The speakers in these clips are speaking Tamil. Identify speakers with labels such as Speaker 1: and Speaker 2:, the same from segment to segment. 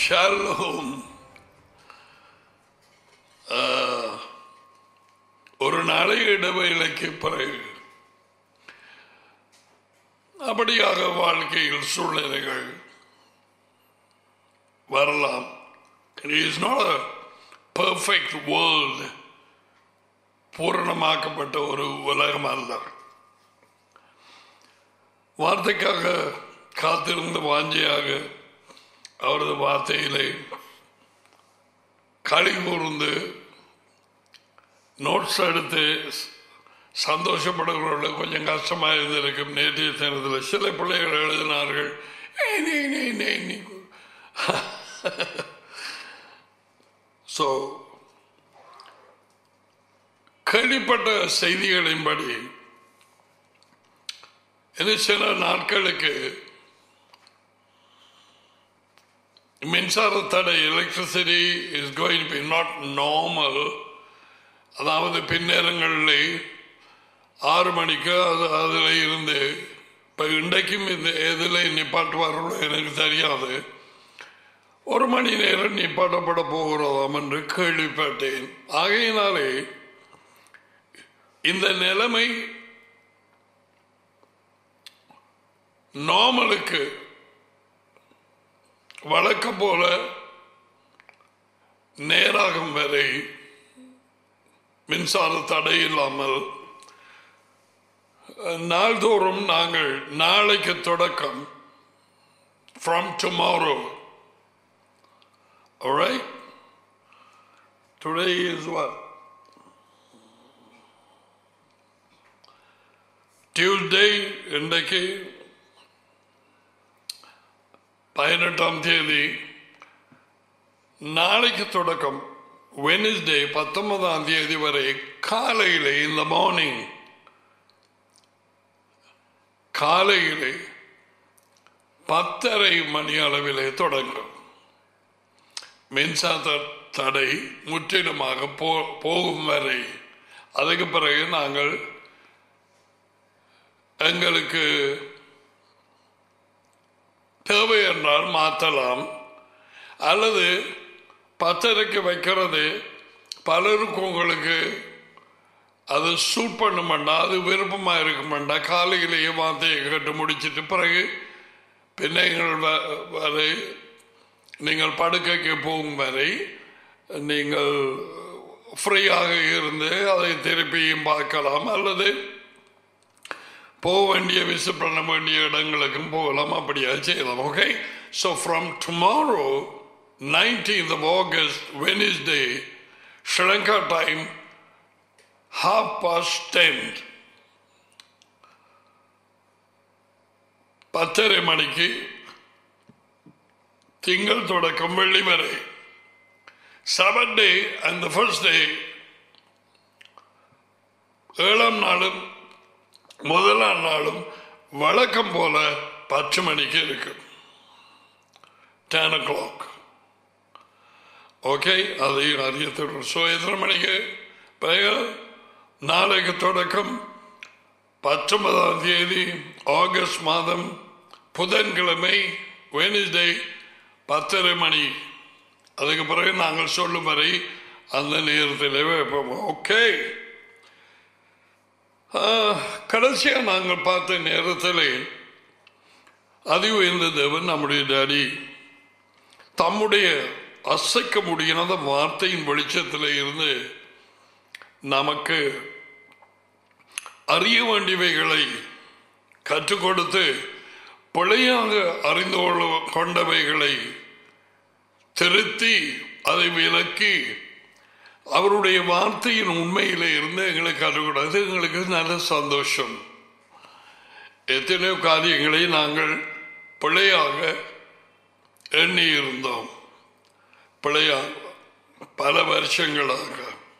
Speaker 1: ஷாலோம் ஒரு நாளை இடைவேளைக்கு பிறகு அப்படியாக வாழ்க்கையில் சூழ்நிலைகள் வரலாம் It is not a perfect world பூரணமாக்கப்பட்ட ஒரு உலகம் அல்ல வார்த்தைக்காக காத்திருந்த வாஞ்சியாக அவரது வார்த்தையிலே களி கூர்ந்து நோட்ஸ் எடுத்து சந்தோஷப்படுகிறவர்கள் கொஞ்சம் கஷ்டமாக இருந்திருக்கும் நேற்றைய தினத்தில் சில பிள்ளைகள் எழுதினார்கள் "ஏய், நீ, நீ, நீ, நீ." ஸோ கேள்விப்பட்ட செய்திகளின்படி இது சில நாட்களுக்கு மின்சார தடை electricity is going be not normal அதாவது பின்னேரங்களில் ஆறு மணிக்கு அது அதில் இருந்து இப்போ இன்றைக்கும் இந்த எதில் நிப்பாட்டுவார்களோ எனக்கு தெரியாது ஒரு மணி நேரம் நிப்பாட்டப்பட போகிறதாம் என்று கேள்விப்பட்டேன் ஆகையினாலே இந்த நிலைமை நார்மலுக்கு வழக்கம் போல நேராகும் வரை மின்சார தடை இல்லாமல் நாள்தோறும் நாங்கள் நாளைக்கு தொடக்கம் from tomorrow all right today is what Tuesday இன்றைக்கு பதினெட்டாம் தேதி நாளைக்கு தொடக்கம் வெனிஸ்டே பத்தொன்பதாம் தேதி வரை காலையிலே இந்த மார்னிங் காலையிலே பத்தரை மணி அளவிலே தொடங்கும் மின்சார தடை முற்றிலுமாக போ போகும் வரை அதுக்கு பிறகு நாங்கள் எங்களுக்கு தேவை என்றால் மாற்றலாம் அல்லது பத்தரைக்கு வைக்கிறது பலருக்கு உங்களுக்கு அது சூட் பண்ணுமெண்டா அது விருப்பமாக இருக்குமெண்டா காலையிலேயே வார்த்தையை கேட்டு முடிச்சிட்டு பிறகு பிள்ளைகள் வ- வரை நீங்கள் படுக்கைக்கு போகும் வரை நீங்கள் ஃப்ரீயாக இருந்து அதை திருப்பியும் பார்க்கலாம் அல்லது போக வேண்டிய விசிட் பண்ண வேண்டிய இடங்களுக்கும் போகலாம் அப்படியா செய்யலாம் okay so from tomorrow nineteenth of August Wednesday Sri Lanka time half past ten பத்தரை மணிக்கு திங்கள் தொடக்கம் வெள்ளி வரை seven day and first day ஏழாம் நாளும் முதலாம் நாளும் வழக்கம் போல பத்து மணிக்கு இருக்கு டென் ஓ கிளாக் ஓகே அதையும் அறியத்தோடு ஸோ எத்தனை மணிக்கு பிறகு நாளைக்கு தொடக்கம் பத்தொன்பதாம் தேதி ஆகஸ்ட் மாதம் புதன்கிழமை வெனிஸ்டே பத்தரை மணி அதுக்கு பிறகு நாங்கள் சொல்லும் வரை அந்த நேரத்தில் வைப்போம் ஓகே கடைசியாக நாங்கள் பார்த்த நேரத்தில் அதி உயர்ந்த தேவன் நம்முடைய டாடி தம்முடைய அசைக்க முடியாத வார்த்தையின் வெளிச்சத்தில் இருந்து நமக்கு அறிய வேண்டியவைகளை கற்றுக் கொடுத்து பிழையாக அறிந்து கொள்ள கொண்டவைகளை திருத்தி அதை விலக்கி அவருடைய வார்த்தையின் உண்மையில இருந்து எங்களுக்கு கற்றுக்கூடாது எங்களுக்கு நல்ல சந்தோஷம் எத்தனையோ காரியங்களை நாங்கள் பிழையாக எண்ணி இருந்தோம் பிழையாக பல வருஷங்களாக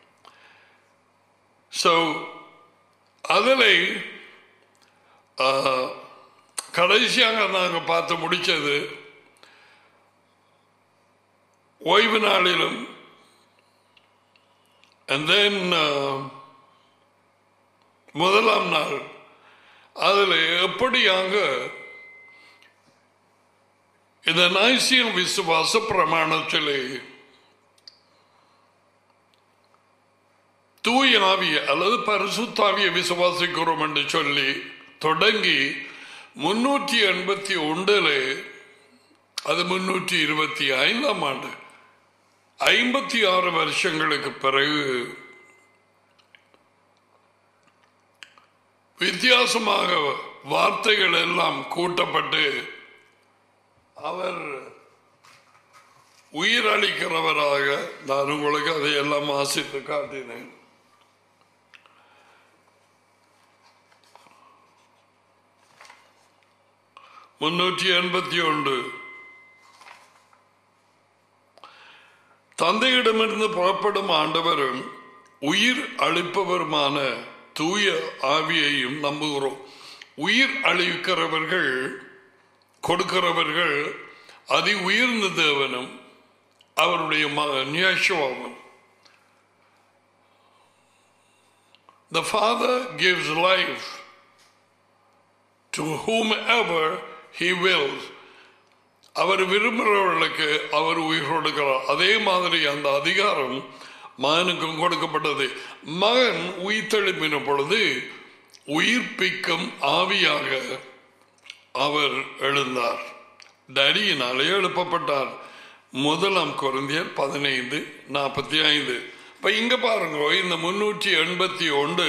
Speaker 1: ஸோ அதில் கடைசியாக நாங்கள் பார்த்து முடித்தது ஓய்வு நாளிலும் and then uh, முதலாம் நாள் அதில் எப்படியாக இந்த நைசியம் விசுவாச பிரமாணத்திலே தூய ஆவிய அல்லது பரிசுத்தாவிய விசுவாசிக்கிறோம் என்று சொல்லி தொடங்கி முன்னூற்றி எண்பத்தி ஒன்றில் அது முன்னூற்றி இருபத்தி ஐந்தாம் ஆண்டு ஐம்பத்தி ஆறு வருஷங்களுக்கு பிறகு வித்தியாசமாக வார்த்தைகள் எல்லாம் கூட்டப்பட்டு அவர் உயிரளிக்கிறவராக நான் உங்களுக்கு அதையெல்லாம் வாசித்து காட்டினேன் முன்னூற்றி எண்பத்தி ஒன்று தந்தையிடமிருந்து புறப்படும் ஆண்டவரும் உயிர் அளிப்பவருமான தூய ஆவியையும் நம்புகிறோம் உயிர் அளிக்கிறவர்கள் கொடுக்கிறவர்கள் அதி உயர்ந்த தேவனும் அவருடைய மகன் யேசுவாவும் The Father gives life to whomever He wills. அவர் விரும்புகிறவர்களுக்கு அவர் உயிர் கொடுக்கிறார் அதே மாதிரி அந்த அதிகாரம் மகனுக்கும் கொடுக்கப்பட்டது மகன் உயிர்த்தெழுப்பின பொழுது உயிர்ப்பிக்கும் ஆவியாக அவர் எழுந்தார் டடியினாலே எழுப்பப்பட்டார் முதலாம் குழந்தையர் பதினைந்து நாற்பத்தி ஐந்து இப்ப இங்க பாருங்க இந்த முன்னூற்றி எண்பத்தி ஒன்று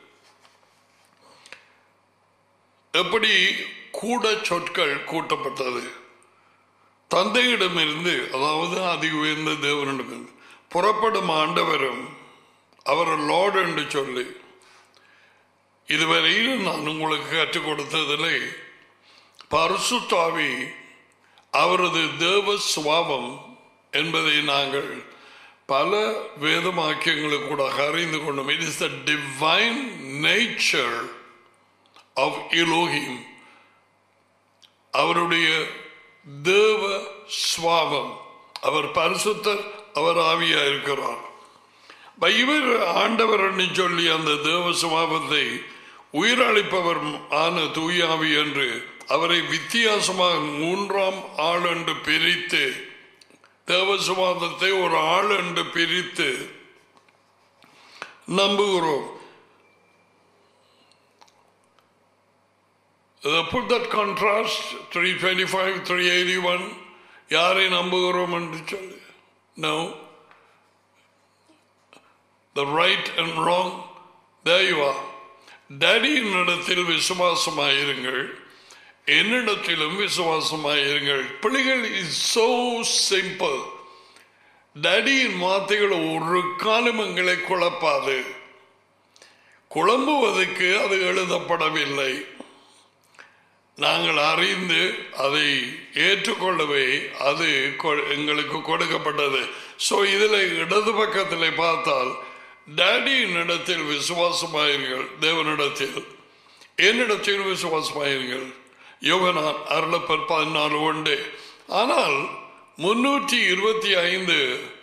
Speaker 1: எப்படி கூட சொற்கள் கூட்டப்பட்டது தந்தையிடமிருந்து அதாவது அதி உயர்ந்த தேவனிடமிருந்து புறப்படும் ஆண்டவரும் அவர் லார்ட் என்று சொல்லி இதுவரையிலும் நான் உங்களுக்கு கற்றுக் கொடுத்ததிலே பரிசுத்தாவி அவரது தேவ சுவாபம் என்பதை நாங்கள் பல வேதமாக்கியங்களுக்கு கூட அறிந்து கொண்டோம் it is the divine nature of Elohim அவருடைய தேவ சுவாபம் அவர் பரிசுத்தர் அவர் ஆவியா இருக்கிறார் இப்ப இவர் ஆண்டவர் என்று சொல்லி அந்த தேவ சுவாபத்தை உயிரளிப்பவர் ஆன தூயாவி என்று அவரை வித்தியாசமாக மூன்றாம் ஆள் என்று பிரித்து தேவ சுவாபத்தை ஒரு ஆள் என்று பிரித்து நம்புகிறோம் Uh, put that contrast 325 381 யாரை நம்புகிறோம் என்று சொல்லி no the right and wrong there you are டேடியின் இடத்தில் விசுவாசமாயிருங்கள் என்னிடத்திலும் விசுவாசமாயிருங்கள் பிள்ளைகள் இஸ் so சிம்பிள் டேடியின் வார்த்தைகள் ஒரு காலம் எங்களை குழப்பாது குழம்புவதற்கு அது எழுதப்படவில்லை நாங்கள் அறிந்து அதை ஏற்றுக்கொள்ளவே அது கொ- எங்களுக்கு கொடுக்கப்பட்டது ஸோ இதில் இடது பக்கத்தில் பார்த்தால் டேடியின் இடத்தில் விசுவாசமாயிருங்கள் தேவனிடத்தில் என்னிடத்தில் விசுவாசமாயிருங்கள் யோகனான் அருளப்பர் பதினாலு ஒன்று ஆனால் முன்னூற்றி இருபத்தி ஐந்து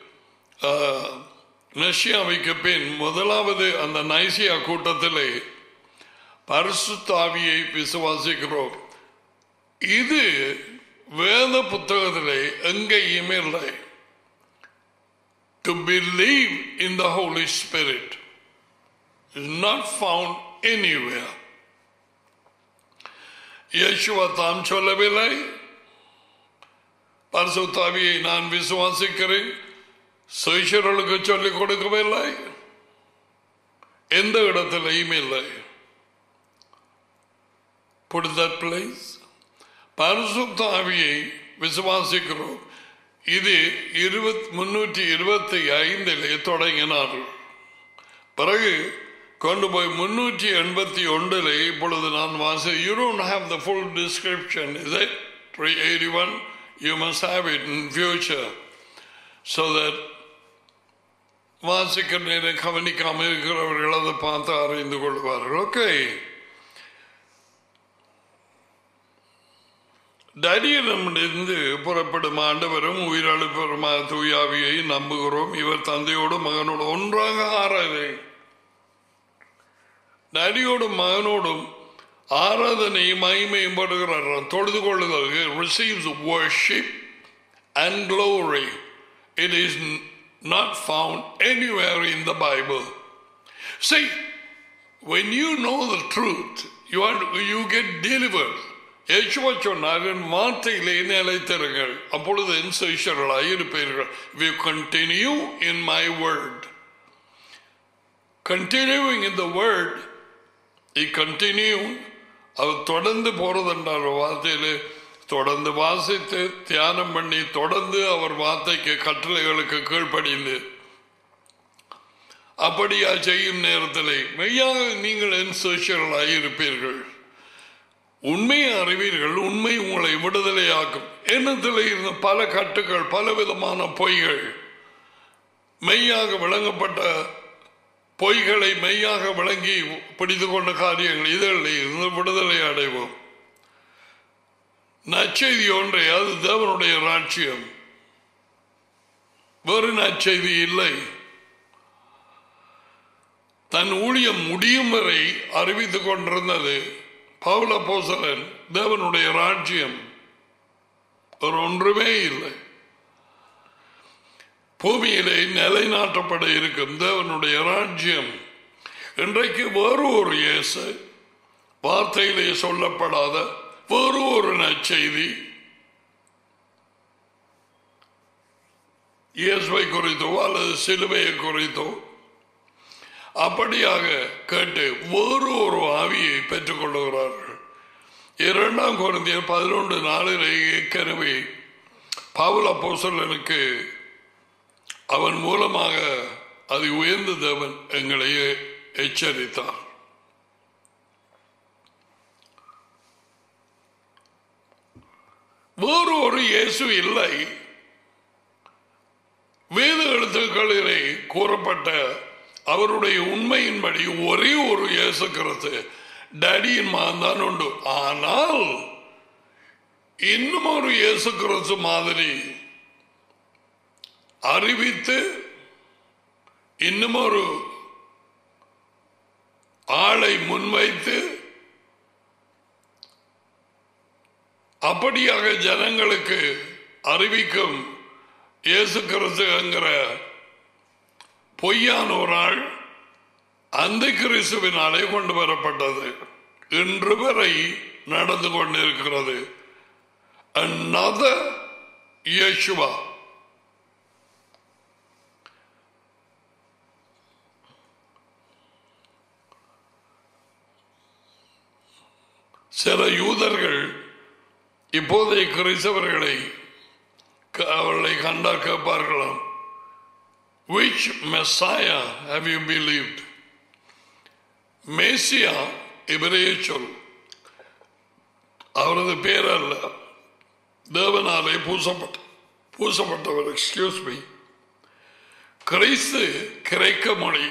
Speaker 1: நஷியாவுக்கு பின் முதலாவது அந்த நைசியா கூட்டத்திலே பரிசுத்தாவியை விசுவாசிக்கிறோம் இது வேத புத்தகத்திலே எங்கேயுமே இல்லை to believe in the holy spirit is not found anywhere இயேசுவா தாம் சொல்லவில்லை பரிசுத்தாவியை நான் விசுவாசிக்கிறேன் சுயசர்களுக்கு சொல்லிக் கொடுக்கவில்லை எந்த இடத்திலையும் இல்லை put in that place பரிசுத்த ஆவியை விசுவாசிக்கிறோம் இது இருபத் முன்னூற்றி இருபத்தி ஐந்திலே தொடங்கினார்கள் பிறகு கொண்டு போய் முன்னூற்றி எண்பத்தி ஒன்றிலே இப்பொழுது நான் வாசி you don't have the full description is it three eighty one you must have it in future so that வாசிக்கிற நேரம் கவனிக்காமல் இருக்கிறவர்கள் அதை பார்த்து அறிந்து கொள்வார்கள் ஓகே டடியிடமிருந்து புறப்படும் ஆண்டவரும் உயிரழுப்பருமான தூயாவியை நம்புகிறோம் இவர் தந்தையோடு மகனோடு ஒன்றாக ஆறாது டடியோடும் மகனோடும் ஆராதனையும் மகிமையும் படுகிறார் தொழுது கொள்ளுதலுக்கு receives worship and glory. It is n- not found anywhere in the Bible. See, when you know the truth, you, are, you get delivered. Yeshua சொன்னார் என் வார்த்தையிலே நிலைத்திருங்கள் அப்பொழுது என் சிஷர்களாய் இருப்பீர்கள் we continue in my word continuing in the word இ கண்டினியூ அவர் தொடர்ந்து போறதுன்றார் வார்த்தையிலே தொடர்ந்து வாசித்து தியானம் பண்ணி தொடர்ந்து அவர் வார்த்தைக்கு கட்டளைகளுக்கு கீழ்ப்படிந்து அப்படியா செய்யும் நேரத்திலே மெய்யாக நீங்கள் என் சிஷர்களாய் இருப்பீர்கள் உண்மையை அறிவீர்கள் உண்மை உங்களை விடுதலையாக்கும் எண்ணத்தில் இருந்த பல கட்டுகள் பல விதமான பொய்கள் மெய்யாக விளங்கப்பட்ட பொய்களை மெய்யாக விளங்கி பிடித்து கொண்ட காரியங்கள் இதழில் இருந்து விடுதலை அடைவோம் நற்செய்தி ஒன்றை அது தேவனுடைய ராட்சியம் வேறு நற்செய்தி இல்லை தன் ஊழியம் முடியும் வரை அறிவித்துக் கொண்டிருந்தது பவுல போசலன் தேவனுடைய ராஜ்யம் ஒரு ஒன்றுமே இல்லை பூமியிலே நிலைநாட்டப்பட இருக்கும் தேவனுடைய ராஜ்யம் இன்றைக்கு வேறு ஒரு இயேசு வார்த்தையிலே சொல்லப்படாத வேறு ஒரு நற்செய்தி இயேசுவை குறித்தோ அல்லது சிலுவையை குறித்தோ அப்படியாக கேட்டு வேறு ஒரு ஆவியை பெற்றுக் கொள்ளுகிறார்கள் இரண்டாம் குழந்தையர் பதினொன்று நாளிலே ஏற்கனவே பவுல போசலனுக்கு அவன் மூலமாக அது உயர்ந்த தேவன் எங்களை எச்சரித்தார் வேறு ஒரு இயேசு இல்லை வேத எழுத்துக்களிலே கூறப்பட்ட அவருடைய உண்மையின்படி ஒரே ஒரு இயேசு கிறிஸ்து டேடியின் மகன் உண்டு ஆனால் இன்னும் ஒரு இயேசு கிறிஸ்து மாதிரி அறிவித்து இன்னும் ஒரு ஆளை முன்வைத்து அப்படியாக ஜனங்களுக்கு அறிவிக்கும் இயேசு கிறிஸ்து என்கிற பொய்யான ஒரு ஆள் அந்த கிறிஸ்துவினாலே கொண்டு வரப்பட்டது இன்று வரை நடந்து கொண்டிருக்கிறது another Yeshua சில யூதர்கள் இப்போதைய கிறிஸ்தவர்களை க- அவர்களை கண்டா கேட்பார்களாம் Which Messiah have you believed? மேசியா இவரையே சொல் அவரது பேர் அல்ல தேவனாலே பூசப்பட்ட பூசப்பட்டவர் எக்ஸ்கியூஸ் மீ கிறிஸ்து கிரைக்க மொழி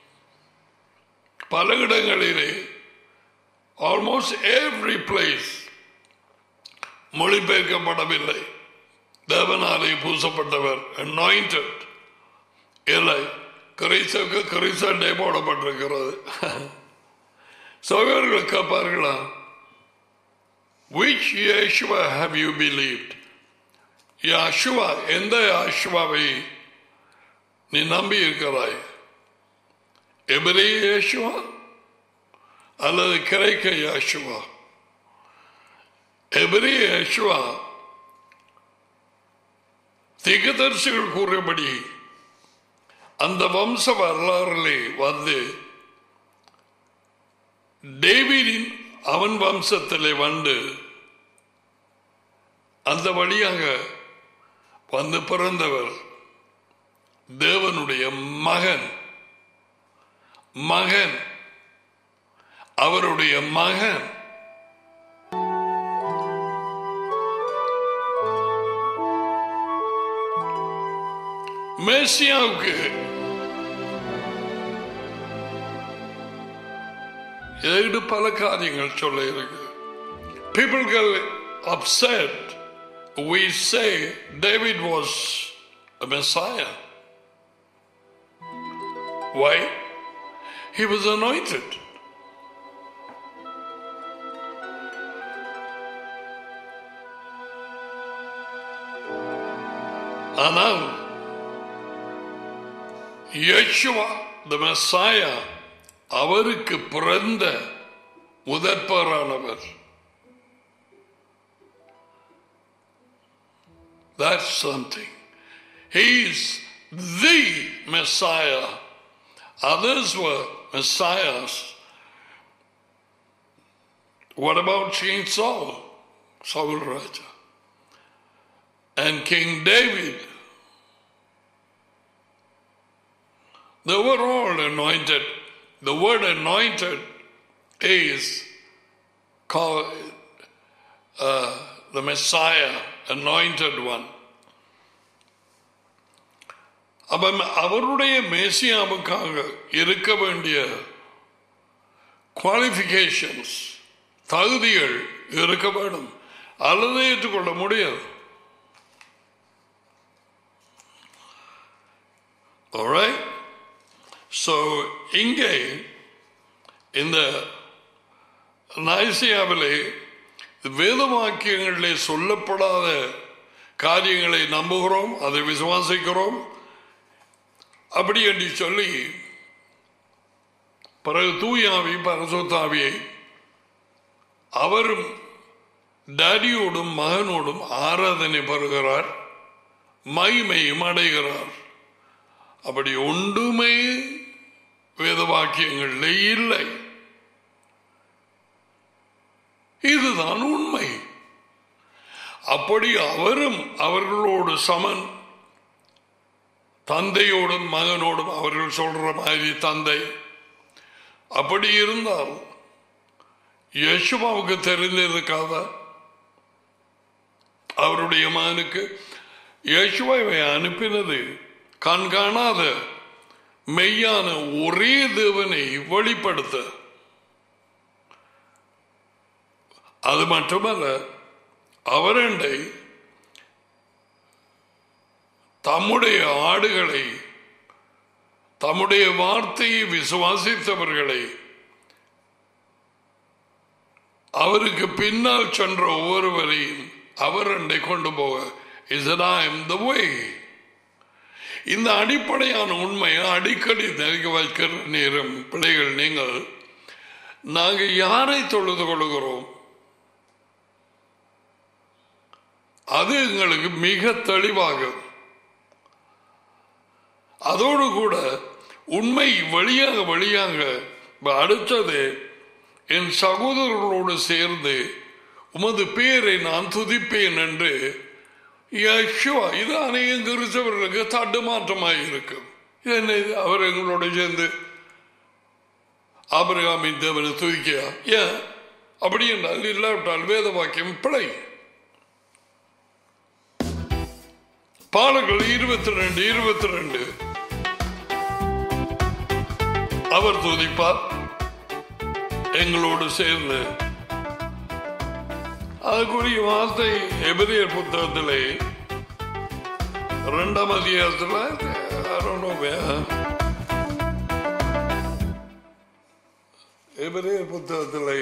Speaker 1: பல இடங்களிலே ஆல்மோஸ்ட் எவ்ரி பிளேஸ் மொழிபெயர்க்கப்படவில்லை தேவனாலே பூசப்பட்டவர் anointed இல்லை கிறிஸ்தவுக்கு கிறிஸ்தண்டே போடப்பட்டிருக்கிறது சகோதரர்கள் கேட்பார்களா which Yeshua have you believed Yeshua எந்த யாஷுவாவை நீ நம்பி இருக்கிறாய் எபிரே யாஷுவா அல்லது கிரைக்க யாஷுவா எபிரே யாஷுவா திகதர்சிகள் கூறியபடி அந்த வம்ச வரலாறிலே வந்து டேவிடின் அவன் வம்சத்திலே வந்து அந்த வழியாக வந்து பிறந்தவர் தேவனுடைய மகன் மகன் அவருடைய மகன் மேசியாவுக்கு ஏழு பல காரியங்கள் சொல்ல இருக்கு people get upset we say david was a messiah why he was anointed ஆனால் யேசுவா the Messiah அவருக்கு பிறந்த முதற்பரானவர் That's something. He is the Messiah. Others were Messiahs. What about King Saul? Saul Raja. And King David. They were all anointed. The word anointed is called uh, the Messiah, anointed one. அப்ப அவருடைய மேசியாவுக்காக இருக்க வேண்டிய குவாலிஃபிகேஷன்ஸ் தகுதிகள் இருக்க வேண்டும் அல்லது ஏற்றுக்கொள்ள முடியாது Alright? So இங்கே இந்த நைசியாவிலே வேத வாக்கியங்களிலே சொல்லப்படாத காரியங்களை நம்புகிறோம் அதை விசுவாசிக்கிறோம் அப்படி என்று சொல்லி பிறகு தூயாவி பரசுத்தாவியை அவரும் டேடியோடும் மகனோடும் ஆராதனை பெறுகிறார் மகிமையும் அடைகிறார் அப்படி ஒன்றுமே வேத வாக்கியங்களில் இல்லை இதுதான் உண்மை அப்படி அவரும் அவர்களோடு சமன் தந்தையோடும் மகனோடும் அவர்கள் சொல்ற மாதிரி தந்தை அப்படி இருந்தால் யேசுவாவுக்கு தெரிந்திருக்காத அவருடைய மகனுக்கு யேசுவாவை அனுப்பினது கண்காணாத மெய்யான ஒரே தேவனை வெளிப்படுத்த அது மட்டுமல்ல அவரண்டை தம்முடைய ஆடுகளை தம்முடைய வார்த்தையை விசுவாசித்தவர்களை அவருக்கு பின்னால் சென்ற ஒவ்வொருவரையும் அவர் அண்டை கொண்டு போக இஸ் த வே இந்த அடிப்படையான உண்மையை அடிக்கடி நெருங்க வைக்கிற நேரம் பிள்ளைகள் நீங்கள் நாங்கள் யாரை தொழுது கொள்கிறோம் அது எங்களுக்கு மிக தெளிவாகும் அதோடு கூட உண்மை வழியாக வழியாக அடுத்தது என் சகோதரர்களோடு சேர்ந்து உமது பேரை நான் துதிப்பேன் என்று யஷுவா இது அநேகம் கிறிஸ்தவர்களுக்கு தடுமாற்றமாக இருக்கும் இது என்ன இது அவர் எங்களோட சேர்ந்து ஆபரகாமின் தேவனை துதிக்கையா ஏன் அப்படி என்றால் இல்லாவிட்டால் வேத வாக்கியம் பிழை பாடல்கள் இருபத்தி ரெண்டு இருபத்தி ரெண்டு அவர் துதிப்பார் எங்களோடு சேர்ந்து அதுக்குரிய வார்த்தை எபிரியர் புத்தகத்திலே இரண்டாம் அதிகாரத்தில் எபிரியர் புத்தகத்திலே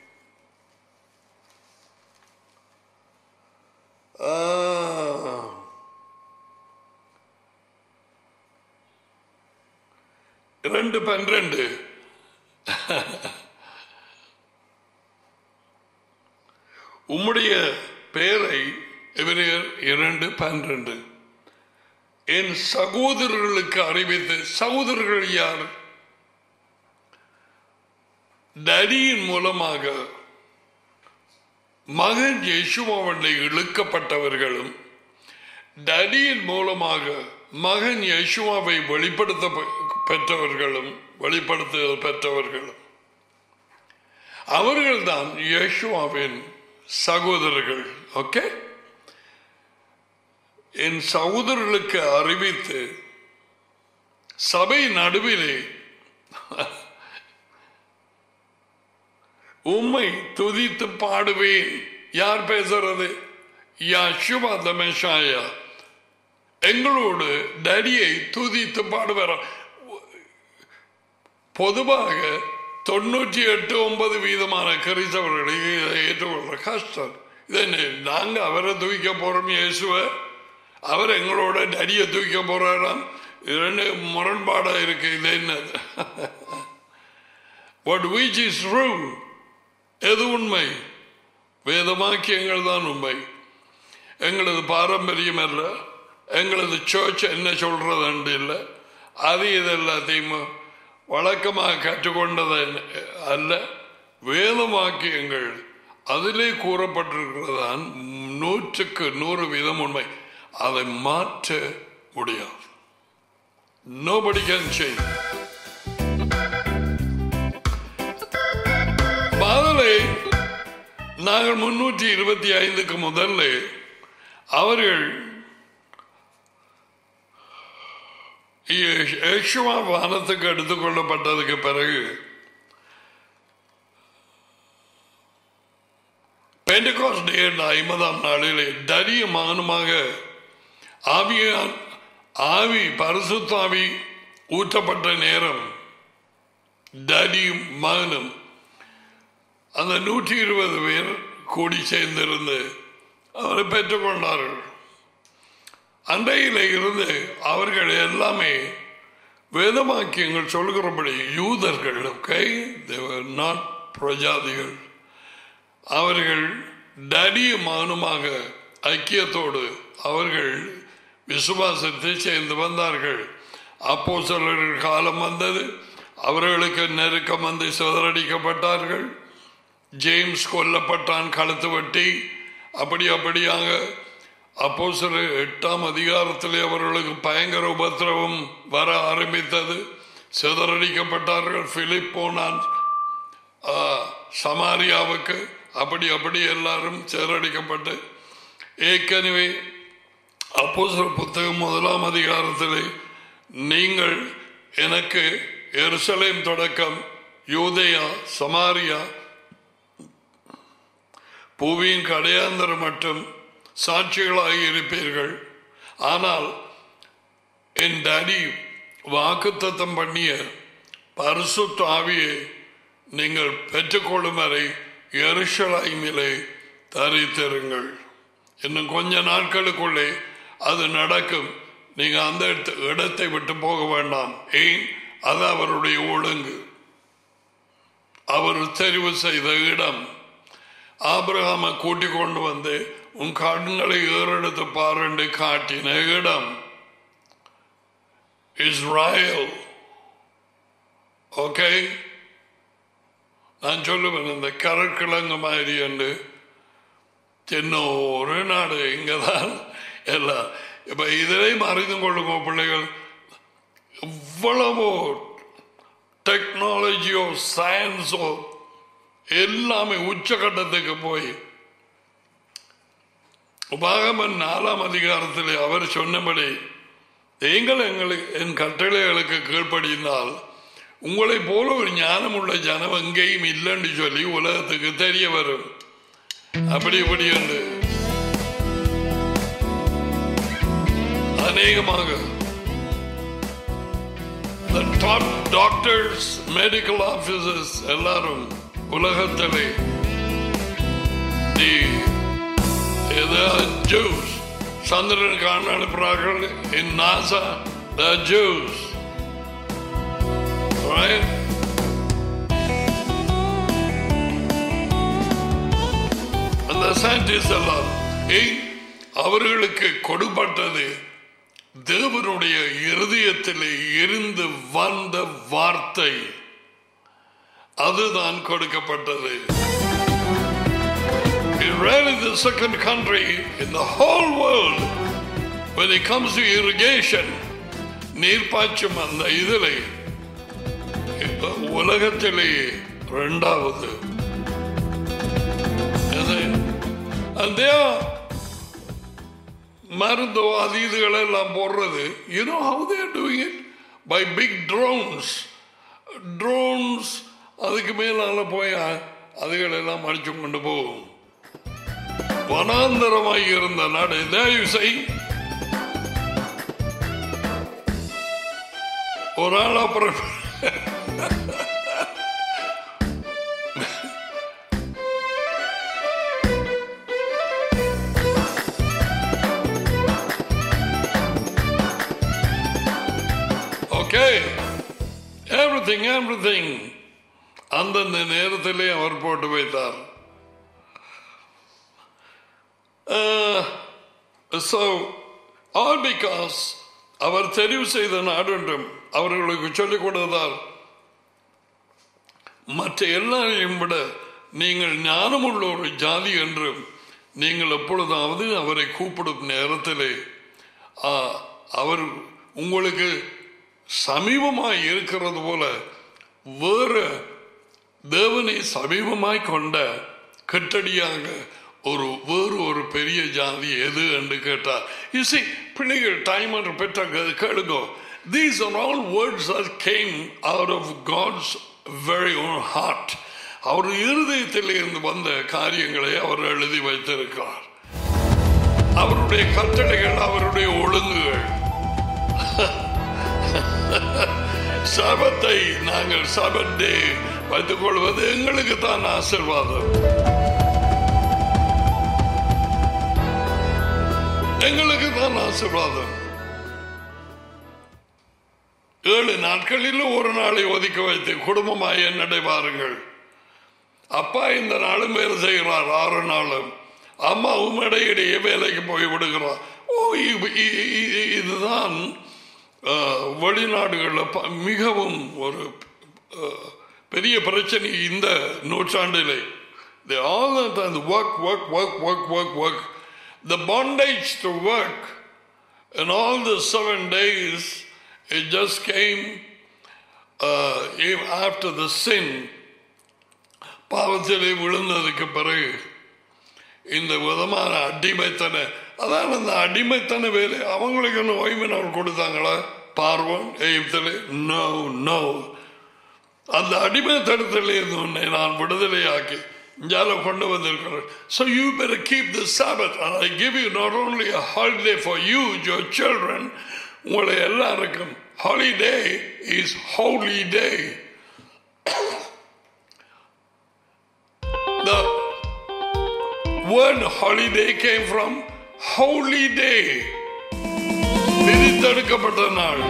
Speaker 1: ரெண்டு பன்னிரண்டு உம்முடைய பெயரை எவரையர் இரண்டு பன்னிரண்டு என் சகோதரர்களுக்கு அறிவித்து சகோதரர்கள் யார் டடியின் மூலமாக மகன் யேசுவாவண்டை இழுக்கப்பட்டவர்களும் டடியின் மூலமாக மகன் யேசுவாவை வெளிப்படுத்த பெற்றவர்களும் வெளிப்படுத்த பெற்றவர்களும் அவர்கள்தான் யேசுவாவின் சகோதரர்கள் ஓகே என் சகோதரர்களுக்கு அறிவித்து சபை நடுவிலே உம்மை துதித்து பாடுவேன் யார் பேசுறது யசுவா தமேஷாயா எங்களோடு டடியை துதித்து பாடுவார் பொதுவாக தொண்ணூற்றி எட்டு ஒன்பது வீதமான கிறிஸ்தவர்களை இதை ஏற்றுக்கொள்ற கஷ்டம் இது என்ன நாங்க அவரை தூக்க போறோம் இயேசுவ அவர் எங்களோட அடியை தூக்க போறாராம் இரண்டு முரண்பாடா இருக்கு இது என்னது வாட் which இஸ் true எது உண்மை வேதமாக்கியங்கள் தான் உண்மை எங்களது பாரம்பரியம் அல்ல எங்களது சர்ச் என்ன சொல்றது இல்லை அது இது எல்லாத்தையும் வழக்கமாக கற்றுக்கொண்டது அல்ல வேதமாக்கியங்கள் அதிலே கூறப்பட்டிருக்கிறதான் நூற்றுக்கு நூறு வீதம் உண்மை அதை மாற்ற முடியாது Nobody can change. பாதலை நாங்கள் முன்னூற்றி இருபத்தி ஐந்துக்கு முதல்ல அவர்கள் யேசுவா வானத்துக்கு எடுத்துக்கொள்ளப்பட்டதுக்கு பிறகு பெண்டகாஸ் டே என்ற ஐம்பதாம் நாளிலே தரிய மகனுமாக ஆவியான் ஆவி பரிசுத்தாவி ஊற்றப்பட்ட நேரம் தரியும் மகனும் அந்த நூற்றி இருபது பேர் கூடி சேர்ந்திருந்து அவரை பெற்றுக்கொண்டார்கள் அன்றையில இருந்து அவர்கள் எல்லாமே வேதமாக்கியங்கள் சொல்கிறபடி யூதர்கள் okay? they were not பிரஜாதிகள் அவர்கள் தடியமானுமாக ஐக்கியத்தோடு அவர்கள் விசுவாசத்தை சேர்ந்து வந்தார்கள் அப்போ சிலர்கள் காலம் வந்தது அவர்களுக்கு நெருக்கம் வந்து சிதறடிக்கப்பட்டார்கள் ஜேம்ஸ் கொல்லப்பட்டான் கழுத்து வெட்டி அப்படி அப்படியாக அப்போ சில எட்டாம் அதிகாரத்திலே அவர்களுக்கு பயங்கர உபத்திரவம் வர ஆரம்பித்தது சிதறடிக்கப்பட்டார்கள் பிலிப் போனான் ஆ, சமாரியாவுக்கு அப்படி அப்படி எல்லாரும் சிதறடிக்கப்பட்டு ஏற்கனவே அப்போ புத்தகம் முதலாம் அதிகாரத்திலே நீங்கள் எனக்கு எருசலேம் தொடக்கம் யூதேயா சமாரியா பூவியின் கடையாந்தரம் மட்டும் சாட்சிகளாக இருப்பீர்கள் ஆனால் என் டாடி வாக்குத்தத்தம் பண்ணிய பரிசுத்த ஆவியை நீங்கள் பெற்றுக்கொள்ளும் வரை எருஷலாய்மிலே தரித்திருங்கள் இன்னும் கொஞ்ச நாட்களுக்குள்ளே அது நடக்கும் நீங்க அந்த இடத்து- இடத்தை விட்டு போக வேண்டாம் ஏன் அது அவருடைய ஒழுங்கு அவர் தெரிவு செய்த இடம் ஆபிரகாமை கூட்டிக் கொண்டு வந்து உன் கண்களை ஏறெடுத்து பாருண்டு காட்டின இடம் இஸ்ராயல் ஓகே நான் சொல்லுவேன் இந்த கரக்கிழங்கு மாதிரி என்று சின்ன ஒரு நாடு இங்கதான் எல்லாம் இப்ப இதிலையும் அறிந்து கொள்ளுங்க பிள்ளைகள் இவ்வளவோ டெக்னாலஜியோ சயின்ஸோ எல்லாமே உச்சகட்டத்துக்கு போய் உபாகமன் நாலாம் அதிகாரத்தில் அவர் சொன்னபடி நீங்கள் எங்களுக்கு என் கட்டளைகளுக்கு கீழ்ப்படிந்தால் உங்களை போல ஒரு ஞானம் உள்ள ஜனம் எங்கேயும் இல்லைன்னு சொல்லி உலகத்துக்கு தெரிய வரும் அப்படி இப்படி என்று அநேகமாக the top doctors medical officers எல்லாரும் உலகத்திலே the the Jews சந்திரனுக்கு ஆண்டு அனுப்புகிறார்கள் in NASA the Jews right அந்த சயின்டிஸ்ட் எல்லாம் ஏய், அவர்களுக்கு கொடுப்பட்டது தேவனுடைய இருதயத்திலே இருந்து வந்த வார்த்தை அதுதான் கொடுக்கப்பட்டது Israel is the second country in the whole world when it comes to irrigation நீர்ப்பாய்ச்சும் அந்த இதிலே உலகத்திலேயே இரண்டாவது அது- and they are மருந்தோ அது இதுகள் எல்லாம் போடுறது you know how they're doing it by big drones drones அதுக்கு மேலால போய் அதுகள் எல்லாம் அடிச்சு கொண்டு போகும் வனாந்தரமாய் இருந்த நாடு தயவு செய் ஒரு ஆள் அப்புறம் ஓகே எவ்ரிதிங் எவ்ரிதிங் அந்தந்த நேரத்திலே அவர் போட்டு வைத்தார் ஸோ ஆல் பிகாஸ் அவர் தெரிவு செய்த நாடொன்றும் அவர்களுக்கு சொல்லிக் கொடுத்தார் மற்ற எல்லாரையும் விட நீங்கள் ஞானமுள்ள ஒரு ஜாதி என்றும் நீங்கள் எப்பொழுதாவது அவரை கூப்பிடும் நேரத்திலே ஆ, அவர் உங்களுக்கு சமீபமாய் இருக்கிறது போல வேறு தேவனை சமீபமாய் கொண்ட கட்டடியாக ஒரு வேறு ஒரு பெரிய ஜாதி எது என்று கேட்டார் இசை பிள்ளைகள் டைம் என்று பெற்ற கேளுங்க these are all words are came out of God's very own heart அவர் இருதயத்தில் இருந்து வந்த காரியங்களை அவர் எழுதி வைத்திருக்கிறார் அவருடைய கட்டளைகள் அவருடைய ஒழுங்குகள் சபத்தை நாங்கள் சபட்டே வைத்துக் கொள்வது எங்களுக்கு தான் ஆசிர்வாதம் எங்களுக்கு தான் ஆசிர்வாதம் ஏழு நாட்களில் ஒரு நாளை ஒதுக்க வைத்து குடும்பமாய் நடைபாருங்கள் அப்பா இந்த நாளும் வேலை செய்கிறார் ஆறு நாளும் அம்மாவும் இடையிடையே வேலைக்கு போய் விடுகிறார் ஓ இ- இ- இ- இதுதான் அஹ், வெளிநாடுகளில் ப- மிகவும் ஒரு அஹ், பெரிய பிரச்சனை இந்த நூற்றாண்டிலே They all the time work, work, work, work, work, work. The bondage to work and all the seven days, it just came uh, even after the sin. பாவத்திலே விழுந்ததுக்கு பிறகு இந்த விதமான அடிமைத்தன அதான் அந்த அடிமைத்தன வேலை அவங்களுக்கு என்ன ஓய்வு நாள் கொடுத்தாங்களா பார்வன் எகிப்திலே நோ நோ அந்த அடிமைத்தனத்தில் இருந்து உன்னை நான் விடுதலையாக்கி இஞ்சால கொண்டு வந்திருக்கிறேன் So you better keep the Sabbath and I give you not only a holiday for you, your children, உங்களை எல்லாருக்கும் holiday is holy day. The word holiday came from holy day. பிரித்தெடுக்கப்பட்ட நாள்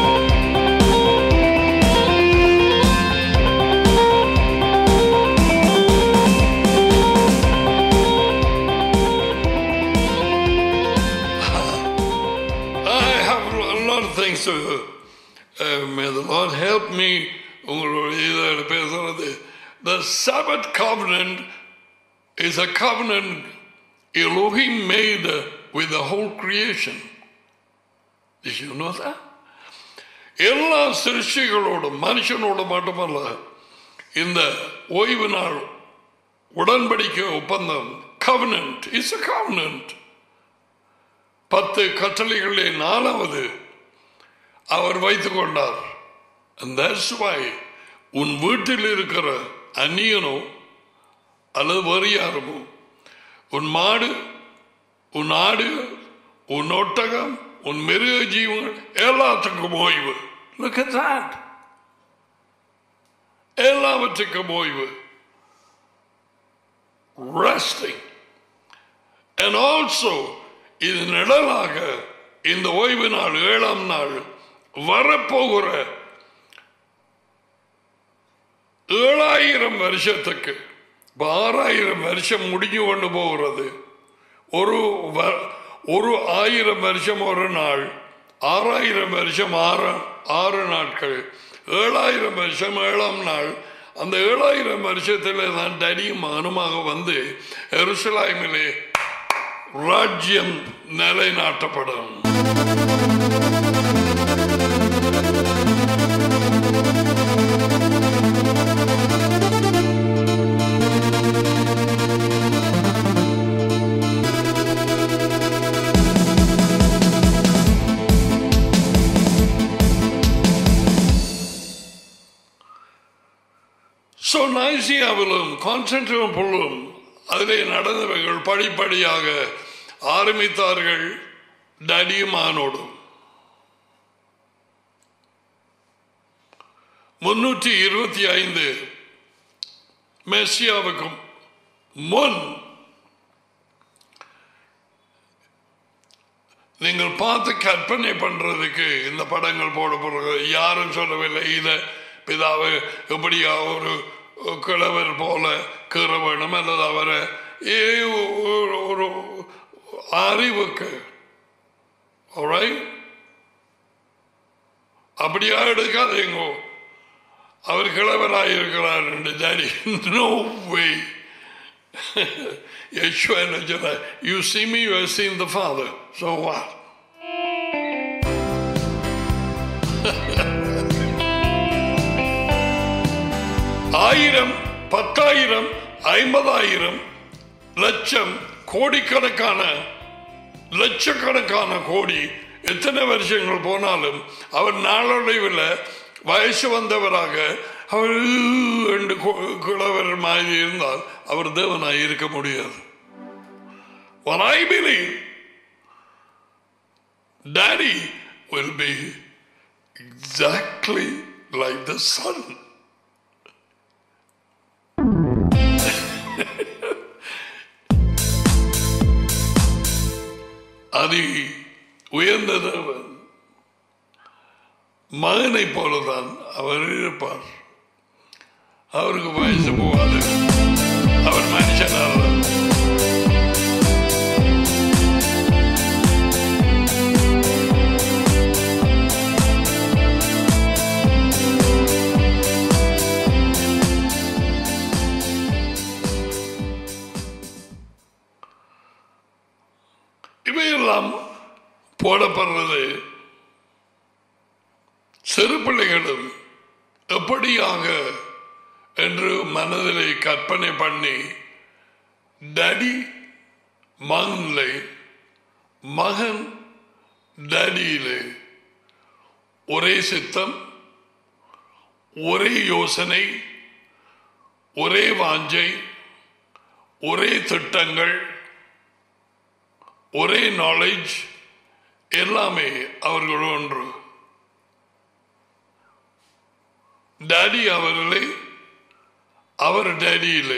Speaker 1: I have a lot of things to. Uh, may the Lord help me. உங்களுடைய இதில் பேசுறது The Sabbath covenant is a covenant Elohim made with the whole creation. Did you know that? எல்லா சிருஷ்டிகளோடும் மனுஷனோடு மட்டுமல்ல இந்த ஓய்வு நாள் உடன்படிக்கை ஒப்பந்தம் covenant is a covenant பத்து கட்டளைகளே நாலாவது அவர் வைத்துக் கொண்டார் And that's why உன் வீட்டில் இருக்கிற அந்நியனோ அல்லது வேறு யாருமோ உன் மாடு உன் ஆடு உன் ஒட்டகம் உன் மிருக ஜீவங்கள் எல்லாத்துக்கும் ஓய்வு Look at that. எல்லாவற்றுக்கும் ஓய்வு resting and also இது நிழலாக இந்த ஓய்வு நாள் ஏழாம் நாள் வரப்போகிற ஏழாயிரம் வருஷத்துக்கு இப்ப ஆறாயிரம் வருஷம் முடிஞ்சு கொண்டு போகிறது ஒரு வ- ஒரு ஆயிரம் வருஷம் ஒரு நாள் ஆறாயிரம் வருஷம் ஆறு ஆறு நாட்கள் ஏழாயிரம் வருஷம் ஏழாம் நாள் அந்த ஏழாயிரம் வருஷத்தில் தான் தனியும் மகனுமாக வந்து எருசலாய்மிலே ராஜ்யம் நிலைநாட்டப்படும் ஸோ நைசியாவிலும் கான்ஸ்டன்டினோப்பிளும் அதிலே நடந்தவைகள் படிப்படியாக ஆரம்பித்தார்கள் டடியுமானோடும் முன்னூற்றி இருபத்தி ஐந்து மெஸ்ஸியாவுக்கும் முன் நீங்கள் பார்த்து கற்பனை பண்றதுக்கு இந்த படங்கள் போடப்படுறது யாரும் சொல்லவில்லை இத பிதாவை எப்படியா ஒரு கிழவர் போல கீற வேணும் அல்லது அவரை ஏ ஒரு- ஒரு அறிவுக்கு alright? அப்படியா எடுக்காதீங்கோ அவர் கிழவராக இருக்கிறார் என்று டாடி நோ வே Yeshua என்ன சொன்னார் you see me you have seen the father so what ஆயிரம் பத்தாயிரம் ஐம்பதாயிரம் லட்சம் கோடிக்கணக்கான லட்சக்கணக்கான கோடி எத்தனை வருஷங்கள் போனாலும் அவர் நாளடைவில் வயசு வந்தவராக அவர் என்று கு- கிழவர் மாதிரி இருந்தால் அவர் தேவனாய் இருக்க முடியாது What I believe, Daddy will be exactly like the Son. அதி உயர்ந்த தேவன் மகனை போலதான் அவர் இருப்பார் அவருக்கு வயசு போவாது அவர் மனுஷனால இவையெல்லாம் போடப்படுறது சிறு பிள்ளைகளும் எப்படியாக என்று மனதிலே கற்பனை பண்ணி டடி மகனிலே மகன் டடியிலே ஒரே சித்தம் ஒரே யோசனை ஒரே வாஞ்சை ஒரே திட்டங்கள் ஒரே நாலேஜ் எல்லாமே அவர்கள் ஒன்று டாடி அவர்களே அவர் டேடியிலே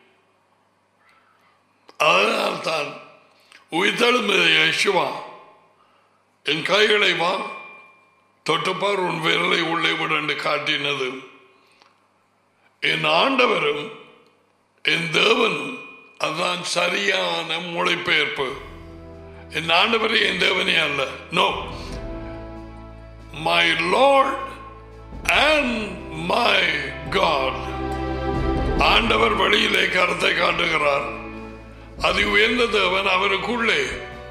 Speaker 1: அதனால் தான் உயிர்த்தெழுந்த யேசுவா என் கைகளை வா தொட்டுப்பார் உன் விரலை உள்ளே விட என்று காட்டினது என் ஆண்டவரும் என் தேவனும் அதுதான் சரியான மொழிபெயர்ப்பு என் ஆண்டவரே என் தேவனே அல்ல no my lord and my God ஆண்டவர் வழியிலே கருத்தை காட்டுகிறார் அது உயர்ந்த தேவன் அவருக்குள்ளே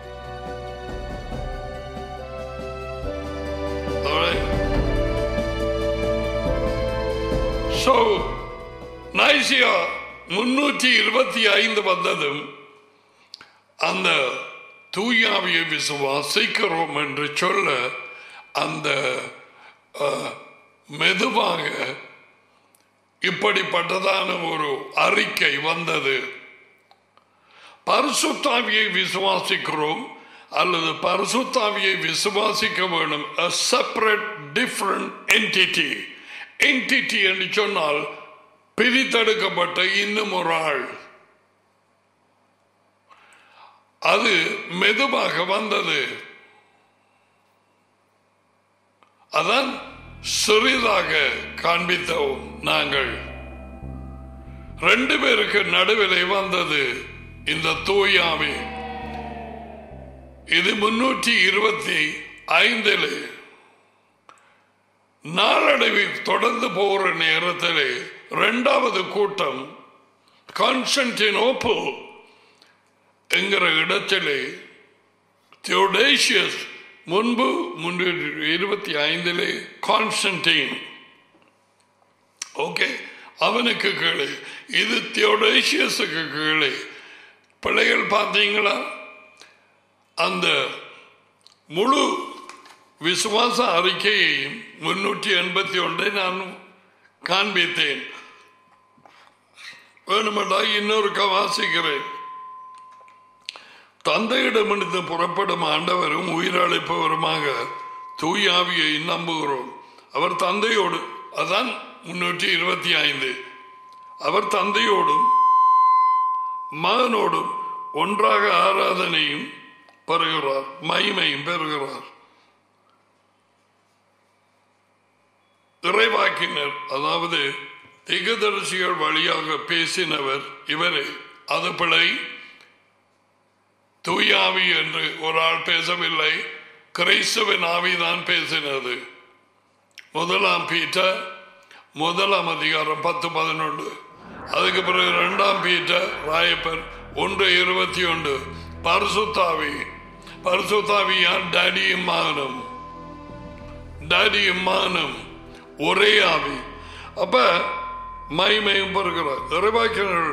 Speaker 1: So, நைசியா முன்னூற்றி இருபத்தி ஐந்து வந்ததும் அந்த தூயாவியை விசுவாசிக்கிறோம் என்று சொல்ல அந்த அஹ், மெதுவாக இப்படிப்பட்டதான ஒரு அறிக்கை வந்தது பரிசுத்தாவியை விசுவாசிக்கிறோம் அல்லது பரிசுத்தாவியை விசுவாசிக்க வேணும் a separate different entity entity என்று சொன்னால் பிரித்தெடுக்கப்பட்ட இன்னும் ஒரு ஆள் அது மெதுவாக வந்தது அதான் சிறிதாக காண்பித்தோம் நாங்கள் ரெண்டு பேருக்கு நடுவிலே வந்தது இந்த தூயாவி இது முன்னூற்றி இருபத்தி ஐந்தில் நாளடைவில் தொடர்ந்து போகிற நேரத்திலே இரண்டாவது கூட்டம் கான்ஸ்டன்டினோப்பிள் என்கிற இடத்திலே தியோடேஷியஸ் முன்பு முன்னூற்றி இருபத்தி ஐந்திலே கான்ஸ்டன்டைன் ஓகே அவனுக்கு கீழே இது தியோடேஷியஸுக்கு கீழே பிள்ளைகள் பார்த்தீங்களா அந்த முழு விசுவாச அறிக்கையையும் முன்னூற்றி எண்பத்தி ஒன்றை நான் காண்பித்தேன் வேணுமெண்டா இன்னொருக்க வாசிக்கிறேன் தந்தையிடமிருந்து புறப்படும் ஆண்டவரும் உயிரழைப்பவருமாக தூயாவியை நம்புகிறோம் அவர் தந்தையோடு அதான் முன்னூற்றி இருபத்தி ஐந்து அவர் தந்தையோடும் மகனோடும் ஒன்றாக ஆராதனையும் பெறுகிறார் மகிமையும் பெறுகிறார் இறைவாக்கினர் அதாவது திகதரிசிகள் வழியாக பேசினவர் இவரே அது பிழை தூயாவி என்று ஒரு ஆள் பேசவில்லை கிறிஸ்துவின் ஆவிதான் பேசினது முதலாம் பீட்டர் முதலாம் அதிகாரம் பத்து பதினொன்று அதுக்கு பிறகு இரண்டாம் பீட்டர் ராயப்பர் ஒன்று இருபத்தி ஒன்று பரிசுத்தாவி பரிசுத்தாவி யார் டேடியும் மகனும் டேடியும் மகனும் ஒரே ஆவி அப்ப மைமையும் பெறுகிறார் இறைவாக்கினர்கள்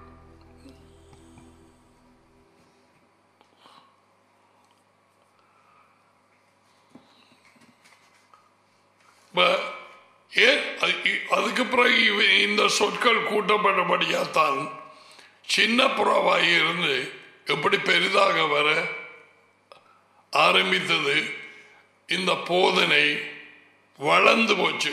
Speaker 1: இப்ப ஏன் அது- அதுக்கு பிறகு இவ- இந்த சொற்கள் கூட்டப்பட்டபடியாத்தான் சின்ன புறாவாய் இருந்து எப்படி பெரிதாக வர ஆரம்பித்தது இந்த போதனை வளர்ந்து போச்சு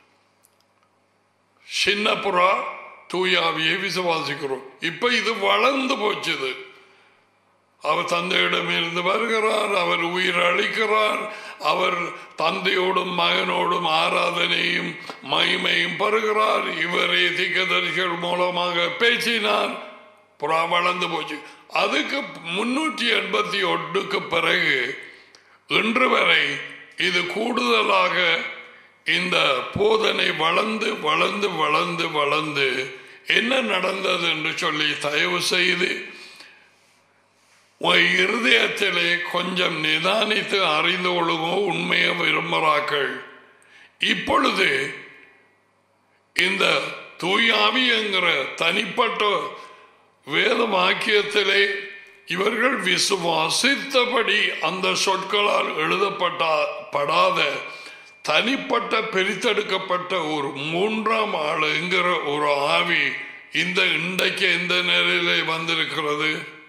Speaker 1: சின்ன புறா தூயாவியை விசுவாசிக்கிறோம் இப்ப இது வளர்ந்து போச்சுது அவர் தந்தையிடம் இருந்து வருகிறார் அவர் உயிர் அளிக்கிறார் அவர் தந்தையோடும் மகனோடும் ஆராதனையும் மகிமையும் பெறுகிறார் இவரே திக்கதரிசிகள் மூலமாக பேசினார் புறா வளர்ந்து போச்சு அதுக்கு முன்னூற்றி எண்பத்தி ஒன்றுக்கு பிறகு இன்று வரை இது கூடுதலாக இந்த போதனை வளர்ந்து வளர்ந்து வளர்ந்து வளர்ந்து என்ன நடந்தது என்று சொல்லி தயவு செய்து உன் இருதயத்திலே கொஞ்சம் நிதானித்து அறிந்து கொள்ளுங்க உண்மையை விரும்புகிறார்கள் இப்பொழுது இந்த தூயாவி என்கிற தனிப்பட்ட வேத வாக்கியத்திலே இவர்கள் விசுவாசித்தபடி அந்த சொற்களால் எழுதப்பட்ட படாத தனிப்பட்ட பிரித்தெடுக்கப்பட்ட ஒரு மூன்றாம் ஆளுங்கிற ஒரு ஆவி இந்த இன்றைக்கு எந்த நிலையிலே வந்திருக்கிறது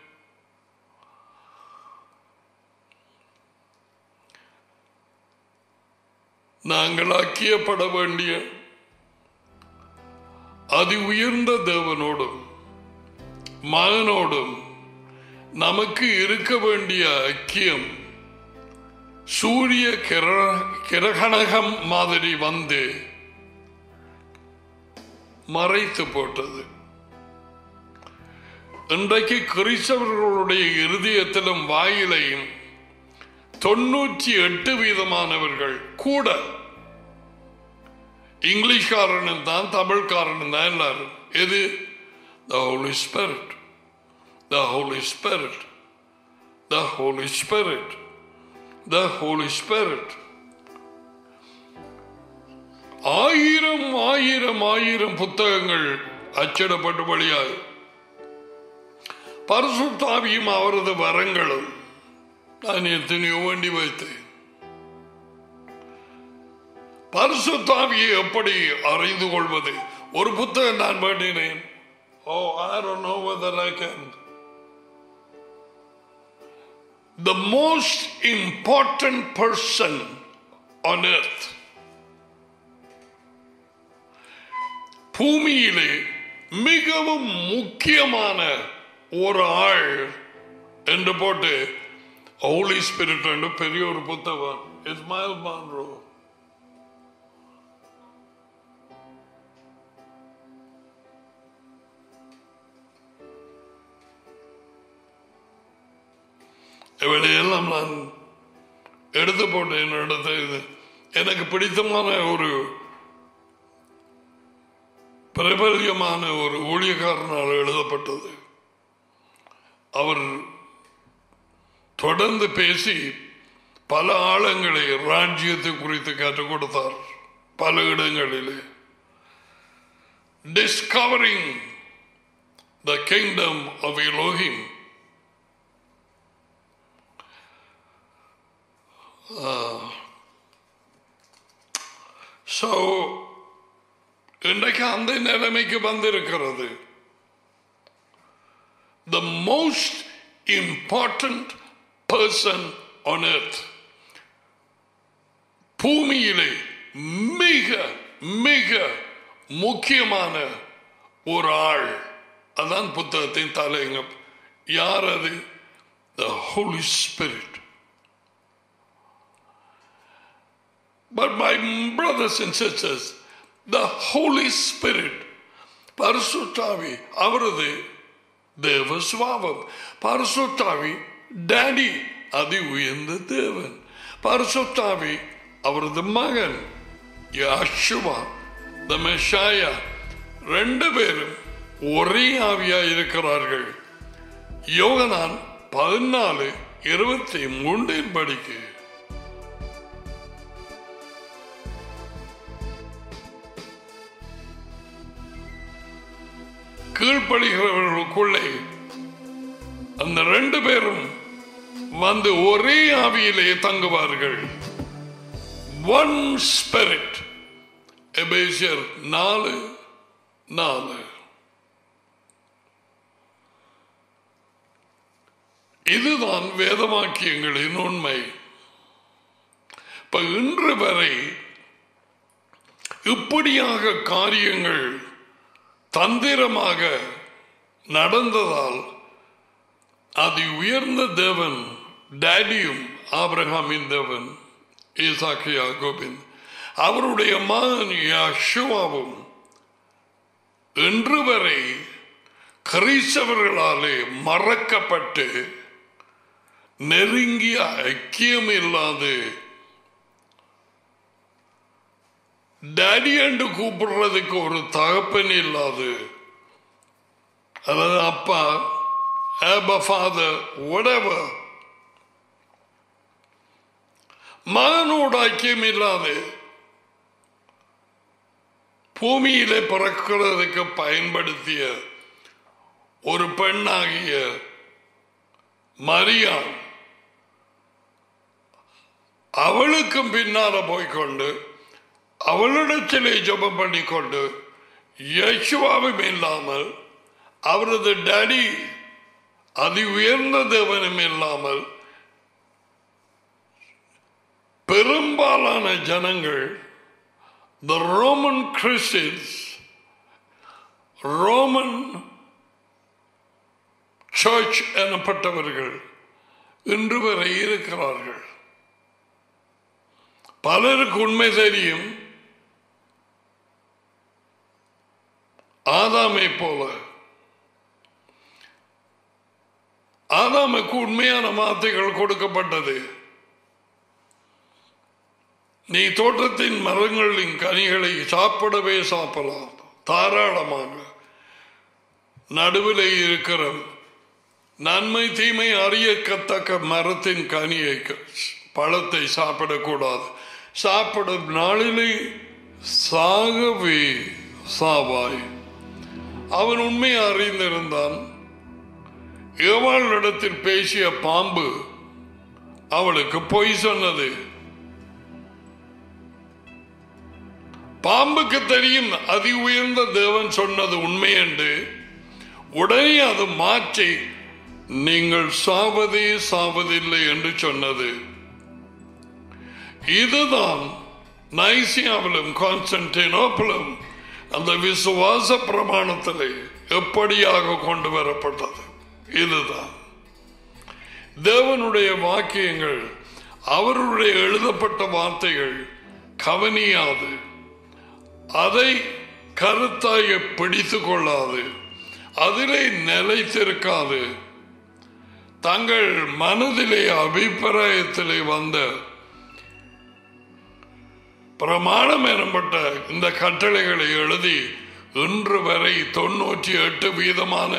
Speaker 1: நாங்கள் ஐக்கியப்பட வேண்டிய அதி உயர்ந்த தேவனோடும் மகனோடும் நமக்கு இருக்க வேண்டிய ஐக்கியம் சூரிய கிர- கிரகணகம் மாதிரி வந்து மறைத்து போட்டது இன்றைக்கு கிறிஸ்தவர்களுடைய இருதயத்திலும் வாயிலையும் தொண்ணூற்றி எட்டு வீதமானவர்கள் கூட இங்கிலீஷ்காரனும் தான் தமிழ்காரனும் தான் எல்லாரும் எது the holy spirit the holy spirit the holy spirit the holy spirit ஆயிரம் ஆயிரம் ஆயிரம் புத்தகங்கள் அச்சிடப்பட்டபடியாக பரிசுத்தாவியும் அவரது வரங்களும் நான் எத்தனையோ வேண்டி வைத்தேன் பரிசுத்தாவியை எப்படி அறிந்து கொள்வது ஒரு புத்தகம் நான் வேண்டினேன் ஓ I don't know whether I can. The most important person on earth பூமியிலே மிகவும் முக்கியமான ஒரு ஆள் என்று போட்டு ஹோலி ஸ்பிரிட் என்று பெரிய ஒரு புத்தகம் இஸ்மாயில் மான்ரோ இவளையெல்லாம் நான் எடுத்து போட்டேன் என்னிடத்தை இது எனக்கு பிடித்தமான ஒரு பிரபல்யமான ஒரு ஊழியக்காரனால் எழுதப்பட்டது அவர் தொடர்ந்து பேசி பல ஆழங்களை ராஜ்யத்தை குறித்து கற்றுக் கொடுத்தார் பல இடங்களிலே discovering the kingdom of Elohim so இன்றைக்கு அந்த நிலைமைக்கு வந்திருக்கிறது the most important person on earth பூமியிலே மிக மிக முக்கியமான ஒரு ஆள் அதான் புத்தகத்தின் தலைங்க யார் அது the Holy Spirit. But my brothers and sisters, the Holy Spirit, பரிசுத்தாவி அவரது தேவ சுவாபம் பரிசுத்தாவி டேடி அதி உயர்ந்த தேவன் பரிசுத்தாவி அவரது மகன் யாஷுவா த மெஷாயா ரெண்டு பேரும் ஒரே ஆவியா இருக்கிறார்கள் யோகனான் பதினாலு இருபத்தி மூன்றின் படிக்கு கீழ்ப்படுகிறவர்களுக்குள்ளே அந்த ரெண்டு பேரும் வந்து ஒரே ஆவியிலே தங்குவார்கள் ஒன் ஸ்பிரிட் எபேசியர் நாலு நாலு இதுதான் வேதவாக்கியங்களின் உண்மை இப்ப இன்று வரை இப்படியாக காரியங்கள் தந்திரமாக நடந்ததால் அது உயர்ந்த தேவன் டேடியும் ஆபிரகாமின் தேவன் ஈசாக்கு யாகோபின் அவருடைய மகன் யாஷுவாவும் இன்று வரை கிறிஸ்தவர்களாலே மறக்கப்பட்டு நெருங்கிய ஐக்கியம் இல்லாது டாடி என்று கூப்பிடுறதுக்கு ஒரு தகப்பன் இல்லாது அதாவது அப்பா Abba Father, whatever. மகனோட ஐக்கியம் இல்லாது பூமியிலே பிறக்கிறதுக்கு பயன்படுத்திய ஒரு பெண்ணாகிய மரியா அவளுக்கும் பின்னால போய்கொண்டு அவளிடத்திலே ஜபம் பண்ணிக்கொண்டு யசுவாவும் இல்லாமல் அவரது டேடி அதி உயர்ந்த தேவனும் இல்லாமல் பெரும்பாலான ஜனங்கள் the Roman Christians Roman church எனப்பட்டவர்கள் இன்று வரை இருக்கிறார்கள் பலருக்கு உண்மை தெரியும் ஆதாமை போல ஆதாமுக்கு உண்மையான வார்த்தைகள் கொடுக்கப்பட்டது நீ தோட்டத்தின் மரங்களின் கனிகளை சாப்பிடவே சாப்பிடலாம் தாராளமாக நடுவில் இருக்கிற நன்மை தீமை அறியக்கத்தக்க மரத்தின் கனியை பழத்தை சாப்பிடக்கூடாது சாப்பிடும் நாளிலே சாகவே சாவாய் அவன் உண்மை அறிந்திருந்தான் ஏவாளிடத்தில் பேசிய பாம்பு அவளுக்கு பொய் சொன்னது பாம்புக்கு தெரியும் அதி உயர்ந்த தேவன் சொன்னது உண்மை என்று உடனே அது மாற்றி நீங்கள் சாவதே சாவதில்லை என்று சொன்னது இதுதான் நைசியாவிலும் கான்ஸ்டன்டினோப்பிலும் அந்த விசுவாச பிரமாணத்திலே எப்படியாக கொண்டு வரப்பட்டது இதுதான் தேவனுடைய வாக்கியங்கள் அவருடைய எழுதப்பட்ட வார்த்தைகள் கவனியாது அதை கருத்தாய பிடித்து கொள்ளாது அதிலே நிலைத்திருக்காது தங்கள் மனதிலே அபிப்பிராயத்திலே வந்த பிரமாணம் எனப்பட்ட இந்த கட்டளைகளை எழுதி இன்று வரை தொன்னூற்றி எட்டு வீதமான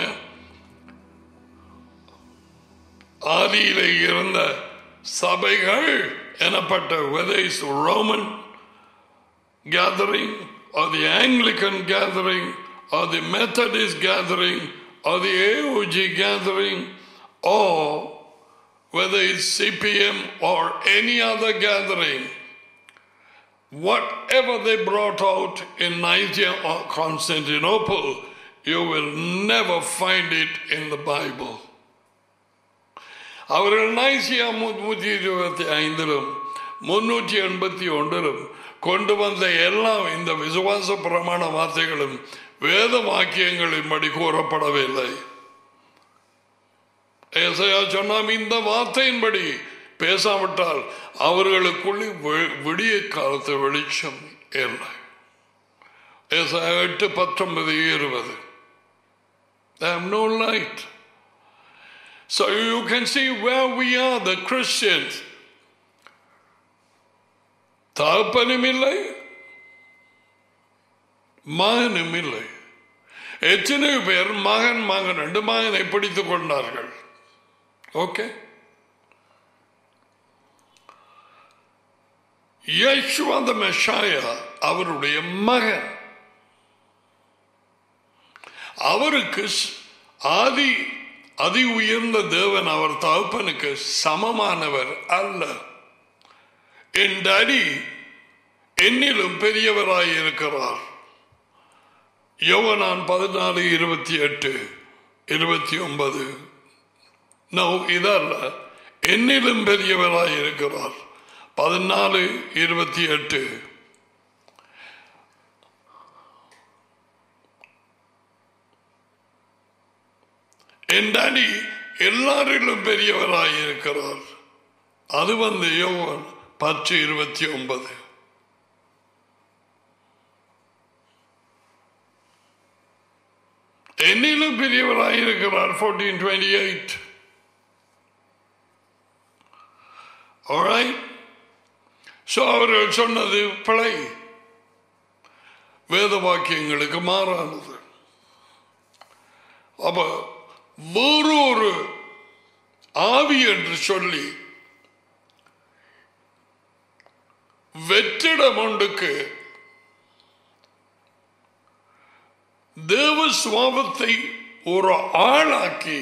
Speaker 1: ஆதியிலே இருந்த சபைகள் எனப்பட்ட whether it's Roman gathering or the Anglican gathering or the Methodist gathering or the AOG gathering or whether it's CPM or any other gathering whatever they brought out in Nicaea or Constantinople you will never find it in the Bible அவர்கள் நைசியா முன்னூற்றி இருபத்தி ஐந்திலும் முன்னூற்றி எண்பத்தி ஒன்றிலும் கொண்டு வந்த எல்லாம் இந்த விசுவாச பிரமாண வார்த்தைகளும் வேத வாக்கியங்களின்படி கூறப்படவில்லை ஏசையா சொன்னாம் இந்த வார்த்தையின்படி பேசாவிட்டால் அவர்களுக்குள்ளே வி- விடிய காலத்து வெளிச்சம் இல்லை ஏசாயா எட்டு பத்தொன்பது இருபது They have no light. So you can see where we are, the Christians. தகப்பனும் இல்லை மகனும் இல்லை எத்தனை பேர் மகன் மகன் ரெண்டு மகனை பிடித்துக் கொண்டார்கள் ஓகே யேசுவா the மெஷாயா அவருடைய மகன் அவருக்கு ஸ்- ஆதி அதி உயர்ந்த தேவன் அவர் தகப்பனுக்கு சமமானவர் அல்ல என் டாடி என்னிலும் பெரியவராய் இருக்கிறார் யோவனான் பதினாலு இருபத்தி எட்டு இருபத்தி ஒன்பது நோ இதல்ல என்னிலும் பெரியவராய் இருக்கிறார் பதினாலு இருபத்தி எட்டு என் டாடி எல்லாரிலும் பெரியவராய் இருக்கிறார் அது வந்து யோவான் பத்து இருபத்தி ஒன்பது என்னிலும் பெரியவராய் இருக்கிறார் ஃபோர்டீன் டுவெண்ட்டி எயிட் ஸோ அவர்கள் சொன்னது பிழை வேத வாக்கியங்களுக்கு மாறானது அப்ப வேறொரு ஆவி என்று சொல்லி வெற்றிடம் ஒன்றுக்கு தேவ சுவாபத்தை ஒரு ஆளாக்கி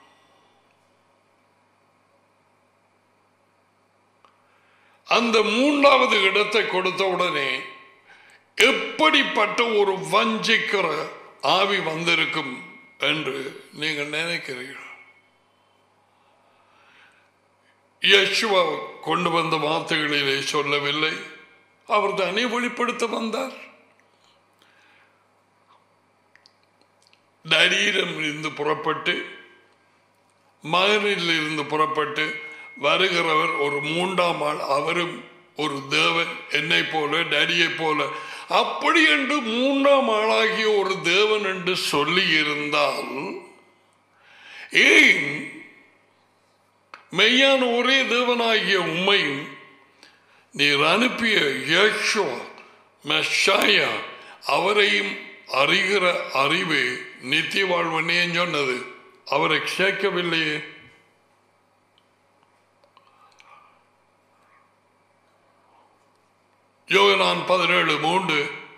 Speaker 1: அந்த மூன்றாவது இடத்தை கொடுத்த உடனே எப்படிப்பட்ட ஒரு வஞ்சிக்கிற ஆவி வந்திருக்கும் என்று நீங்கள் நினைக்கிறீர்கள் யேசுவா கொண்டு வந்த வார்த்தைகளிலே சொல்லவில்லை அவர் தானே வெளிப்படுத்த வந்தார் டரீரம் இருந்து புறப்பட்டு மகனில் இருந்து புறப்பட்டு வருகிறவர் ஒரு மூன்றாம் ஆள் அவரும் ஒரு தேவன் என்னை போல டடியை போல அப்படி என்று மூன்றாம் ஆளாகிய ஒரு தேவன் என்று சொல்லி இருந்தால் ஏன் மெய்யான ஒரே தேவனாகிய உண்மையும் நீர் அனுப்பிய யேசுவா மெஷாயா அவரையும் அறிகிற அறிவு நித்திய வாழ்வனே சொன்னது அவரை சேர்க்கவில்லையே யோகனான் பதினேழு மூன்று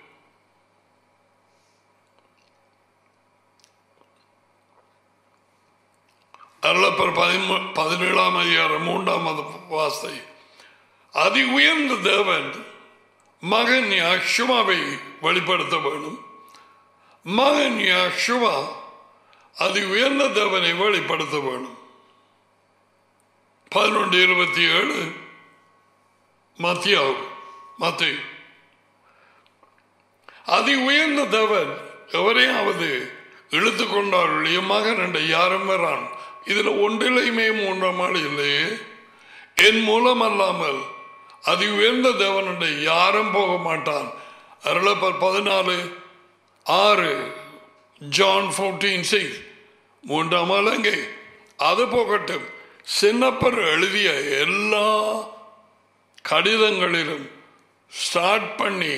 Speaker 1: அருளப்பர் பதிமூ பதினேழாம் அதிகாரம் மூன்றாம் வாசை அதி உயர்ந்த தேவன் மகன் அக்ஷுமாவை வெளிப்படுத்த வேண்டும் மகன் அக்ஷுமா அதி உயர்ந்த தேவனை வெளிப்படுத்த வேண்டும் பதினொன்று இருபத்தி ஏழு மத்தியாவு மத்திய அதி உயர்ந்த தேவன் எவரையாவது இழுத்து கொண்டாருடைய மகன் என்ற யாரும் வரான் இதுல ஒன்றிலையுமே மூன்றாம் ஆள் இல்லையே என் மூலம் அல்லாமல் அதி உயர்ந்த தேவனுடைய யாரும் போக மாட்டான் அருளப்பர் பதினாலு ஆறு ஜான் ஃபோர்டீன் சிக்ஸ் மூன்றாம் ஆள் அங்கே அது போகட்டும் சின்னப்பர் எழுதிய எல்லா கடிதங்களிலும் ஸ்டார்ட் பண்ணி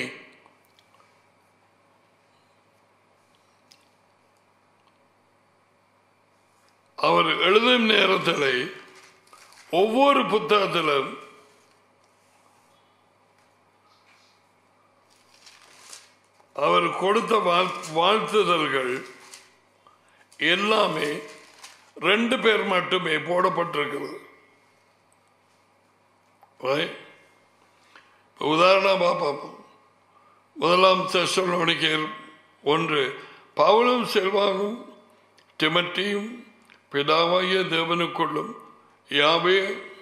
Speaker 1: அவர் எழுதும் நேரத்தில் ஒவ்வொரு புத்தகத்திலும் அவர் கொடுத்த வாழ்- வாழ்த்துதல்கள் எல்லாமே ரெண்டு பேர் மட்டுமே போடப்பட்டிருக்கிறது Right? உதாரணமாக பார்ப்போம் முதலாம் தெசலோனிக்கேயர் ஒன்று பவுலும் செல்வானும் டிமட்டியும் பிதாவாகிய தேவனுக்குள்ளும் யாவே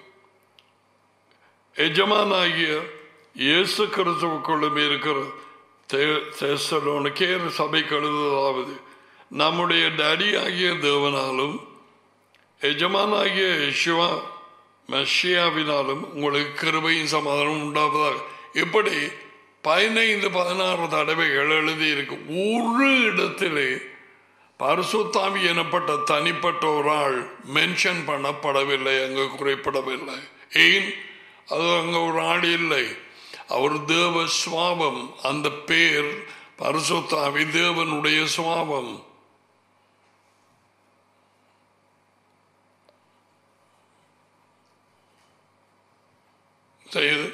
Speaker 1: எஜமானாகிய இயேசு கிறிஸ்துவுக்குள்ளும் இருக்கிற தெசலோனிக்கேயர் சபை கழுதுவதாவது நம்முடைய டடி ஆகிய தேவனாலும் எஜமானாகிய சிவா மெஷியாவினாலும் உங்களுக்கு கிருபையும் சமாதானம் உண்டாவதாக இப்படி பதினைந்து பதினாறு தடவைகள் எழுதியிருக்கு ஒரு இடத்திலே பரிசுத்தாவி எனப்பட்ட தனிப்பட்ட ஒரு ஆள் மென்ஷன் பண்ணப்படவில்லை அங்கு குறிப்பிடவில்லை ஏன் அது அங்க ஒரு ஆள் இல்லை அவர் தேவ சுவாபம் அந்த பேர் பரிசுத்தாவி தேவனுடைய சுவாபம் செய்து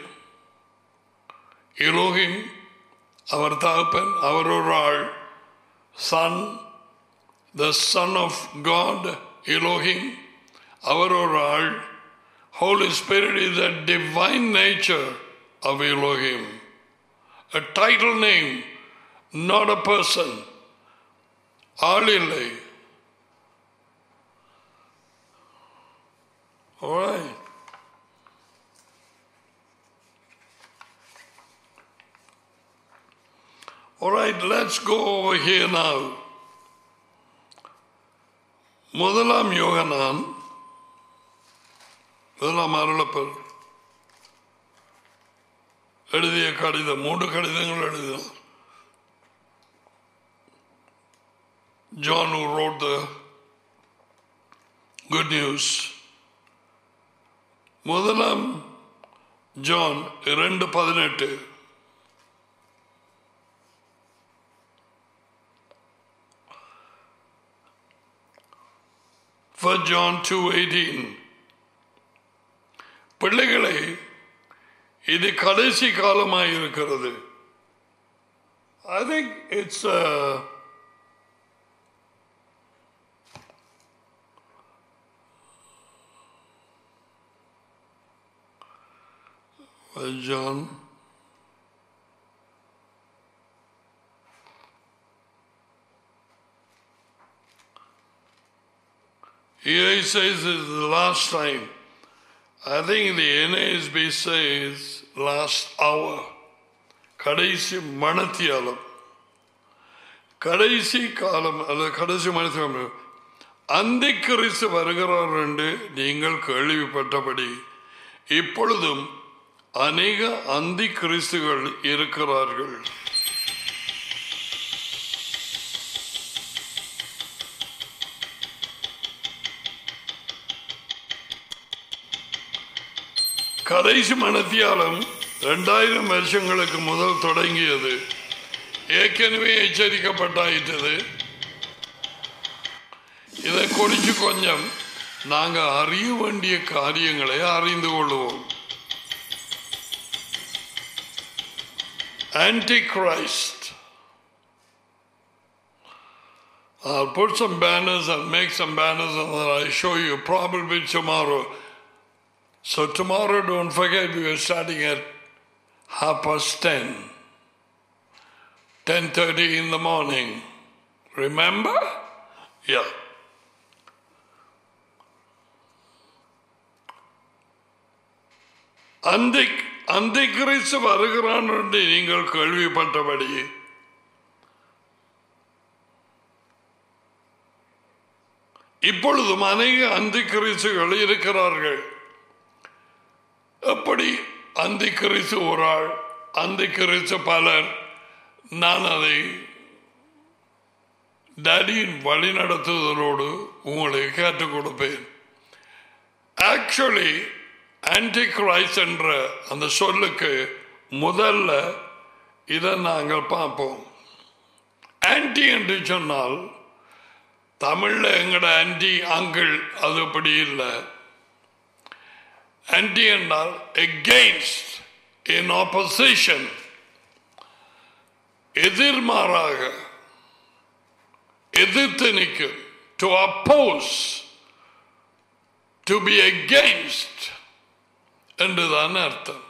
Speaker 1: இலோகிம் அவர் தகப்பன் அவர் ஒரு ஆள் son the son of God Elohim அவர் ஒரு ஆள் holy spirit is a divine nature of Elohim a title name not a person ஆள் இல்லை Alright. All right, let's go over here now. முதலாம் யோகனான் முதலாம் அருளப்பர் எழுதிய கடிதம் மூன்று கடிதங்கள் எழுதினார் John who wrote the good news. முதலாம் ஜான் இரண்டு பதினெட்டு First John 2:18 பிள்ளைகளை இது கடைசி காலமாய் இருக்கிறது I think it's John Here he says it's the last time. I think the NASB says last hour. கடைசி மனத்தியாலம் கடைசி காலம் அல்லது கடைசி மனத்தியாலம் அந்த கிறிஸ்து வருகிறார் என்று நீங்கள் கேள்விப்பட்டபடி இப்பொழுதும் அநேக அந்தி கிறிஸ்துகள் இருக்கிறார்கள் கடைசி மனத்தியாலம் இரண்டாயிரம் வருஷங்களுக்கு முதல் தொடங்கியது ஏற்கனவே எச்சரிக்கப்பட்டாயிட்டது இதை குறித்து கொஞ்சம் நாங்கள் அறிய வேண்டிய காரியங்களை அறிந்து கொள்வோம் Antichrist. I'll put some banners and make some banners and then I'll show you probably tomorrow. So tomorrow, don't forget, we are starting at half past ten. 10.30 in the morning. Remember? Yeah. அந்த அந்த கிறிஸ்து வருகிறான் என்று நீங்கள் கேள்விப்பட்டபடி இப்பொழுதும் அநேக அந்த கிறிஸ்துகள் இருக்கிறார்கள் எப்படி அந்த கிறிஸ்து ஒரு ஆள் அந்த கிறிஸ்து பலர் நான் அதை டேடியின் வழி நடத்துதலோடு உங்களுக்கு கற்றுக் கொடுப்பேன் ஆக்சுவலி ஆன்டி கிரைஸ்ட் என்ற அந்த சொல்லுக்கு முதல்ல இதை நாங்கள் பார்ப்போம் ஆன்டி என்று சொன்னால் தமிழ்ல எங்கட ஆன்டி அங்கிள் அது அப்படி இல்லை ஆன்டி என்றால் எகெயின்ஸ்ட் இன் ஆப்போசிஷன் எதிர்மாறாக எதிர்த்து நிற்கும் to oppose to be against என்றுதான் அர்த்தம்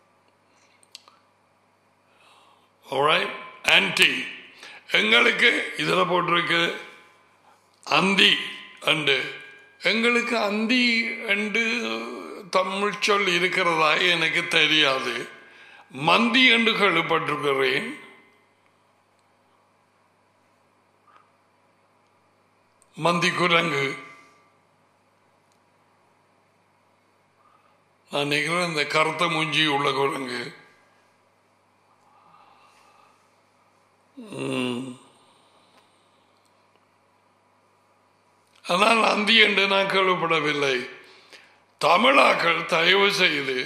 Speaker 1: ஆன்டி எங்களுக்கு இதில் போட்டிருக்கு அந்தி அண்டு எங்களுக்கு அந்தி என்று தமிழ் சொல் இருக்கிறதா எனக்கு தெரியாது மந்தி என்று கேள்விப்பட்டிருக்கிறேன் மந்தி குரங்கு நான் நினைக்கிறேன் இந்த கருத்த மூஞ்சி உள்ள குரங்கு ம். ஆனால் அந்தி என்று நான் கேள்விப்படவில்லை தமிழாக்கள் தயவு செய்து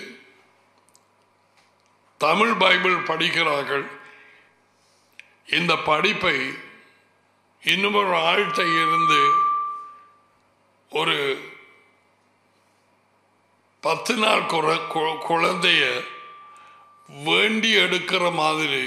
Speaker 1: தமிழ் பைபிள் படிக்கிறார்கள் இந்த படிப்பை இன்னும் ஒரு ஆழ்த்தை இருந்து ஒரு பத்து நாள் குற- கு- குழந்தைய வேண்டி எடுக்கிற மாதிரி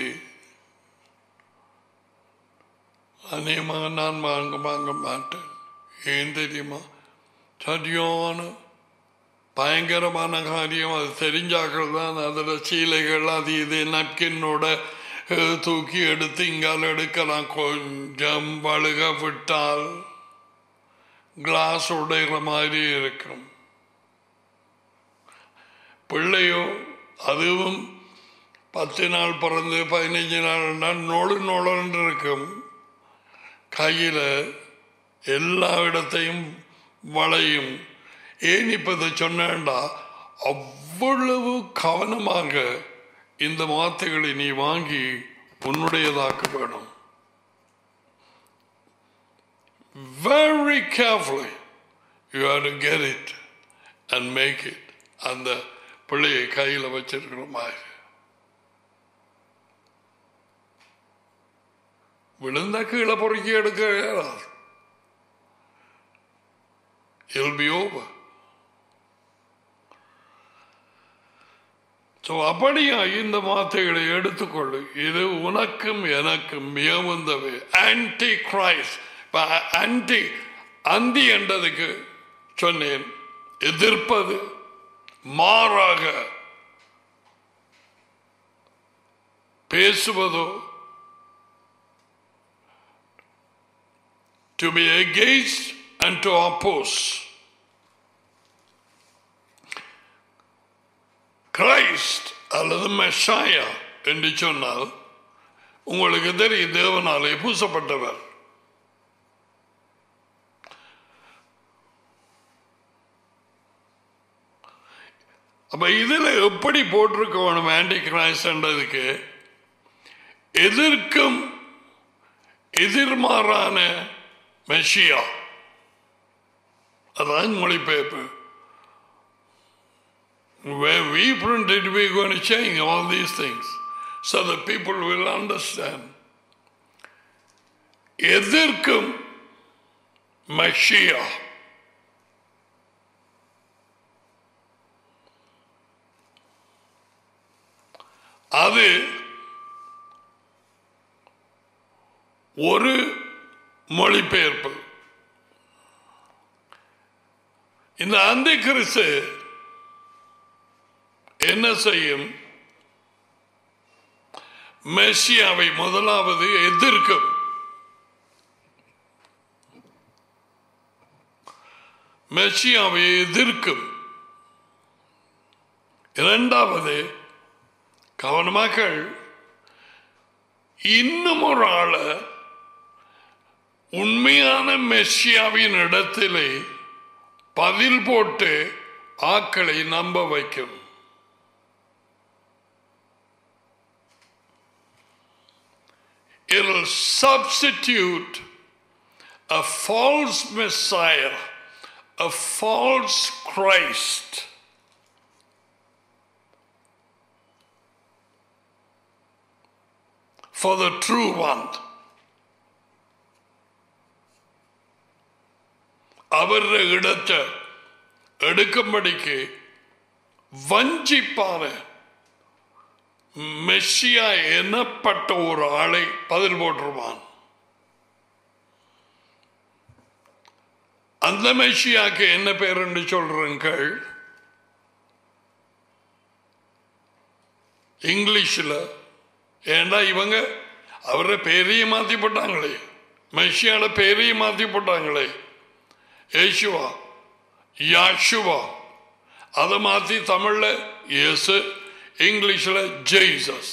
Speaker 1: அநேகமாக நான் வாங்க வாங்க மாட்டேன் ஏன் தெரியுமா சரியான பயங்கரமான காரியம் அது தெரிஞ்சாக்கள் தான் அதில் சீலைகள் அது இது நப்கின்னோட அஹ், தூக்கி எடுத்து இங்கால எடுக்கலாம் கொஞ்சம் வழுக விட்டால் கிளாஸ் உடைகிற மாதிரி இருக்கும் பிள்ளையோ அதுவும் பத்து நாள் பிறந்து பதினஞ்சு நாள் நொழு நொழன்று இருக்கும் கையில் எல்லா இடத்தையும் வளையும் ஏன் இப்ப இதை சொன்னேன்டா அவ்வளவு கவனமாக இந்த வார்த்தைகளை நீ வாங்கி உன்னுடையதாக்க வேணும் very carefully you have to get it and make it அந்த பிள்ளையை கையில் வச்சிருக்கிற மாதிரி விழுந்தா கீழே பொறுக்கி எடுக்க இயலாது It'll be over. So, அப்படியா இந்த வார்த்தைகளை எடுத்துக்கொள்ளு இது உனக்கும் எனக்கும் மிகவுந்தவை ஆன்டி கிரைஸ்ட் ஆன்டி அந்தி என்றதுக்கு சொன்னேன் எதிர்ப்பது மாறாக பேசுவதோ to be against and to oppose. Christ அல்லது மெஷாயா என்று சொன்னால் உங்களுக்கு தெரியும் தேவனாலே பூசப்பட்டவர் அப்ப இதுல எப்படி போட்டிருக்க வேணும் ஆன்டி கிரைஸ்ட்ன்றதுக்கு எதிர்க்கும் எதிர்மாறான மெஷியா அதான் மொழிபெயர்ப்பு Where we printed, we're going to change all these things so that people will understand. எதிர்க்கும் மெஷியா அது ஒரு மொழிபெயர்ப்பு இந்த அந்த கிறிஸ்து என்ன செய்யும் மெஸ்ஸியாவை முதலாவது எதிர்க்கும் மெஸ்ஸியாவை எதிர்க்கும் இரண்டாவது கவனமாக்கள் இன்னும் ஒரு ஆளை உண்மையான மெஸ்ஸியாவின் இடத்திலே பதில் போட்டு ஆக்களை நம்ப வைக்கும் It'll substitute a false Messiah, a false Christ. For the true one. அவருடைய இடத்தை எடுக்கும்படிக்கு வஞ்சிப்பான மெஸ்ஸியா எனப்பட்ட ஒரு ஆளை பதில் போட்டுருவான் அந்த மெஸ்ஸியாக்கு என்ன பேர் என்று சொல்றீங்கள் இங்கிலீஷில் ஏண்டா இவங்க அவரை பேரையே மாத்தி போட்டாங்களே மெஸ்ஸியால பேரையே மாத்தி போட்டாங்களே ஏசுவா யாஷுவா அதை மாத்தி தமிழ்ல இயேசு இங்கிலீஷில் ஜெய்சஸ்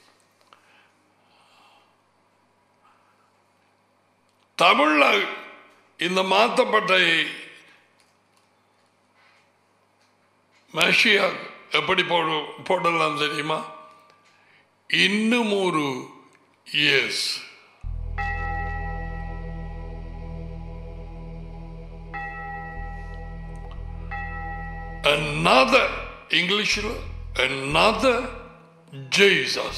Speaker 1: தமிழ்ல இந்த மாற்றப்பட்ட மஷியா எப்படி போடு போடலாம் தெரியுமா இன்னும் ஒரு இயர்ஸ் another இங்கிலீஷில் another Jesus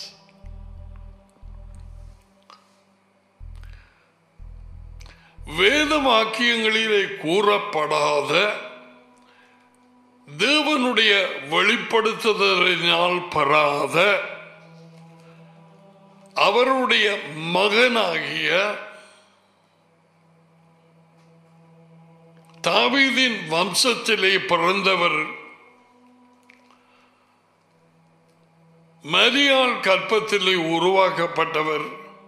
Speaker 1: வேத வாக்கியங்களிலே கூறப்படாத தேவனுடைய வெளிப்படுத்துதலினால் பெறாத அவருடைய மகனாகிய தாவீதின் வம்சத்திலே பிறந்தவர் மரியாள் கற்பத்திலே உருவாக்கப்பட்டவர்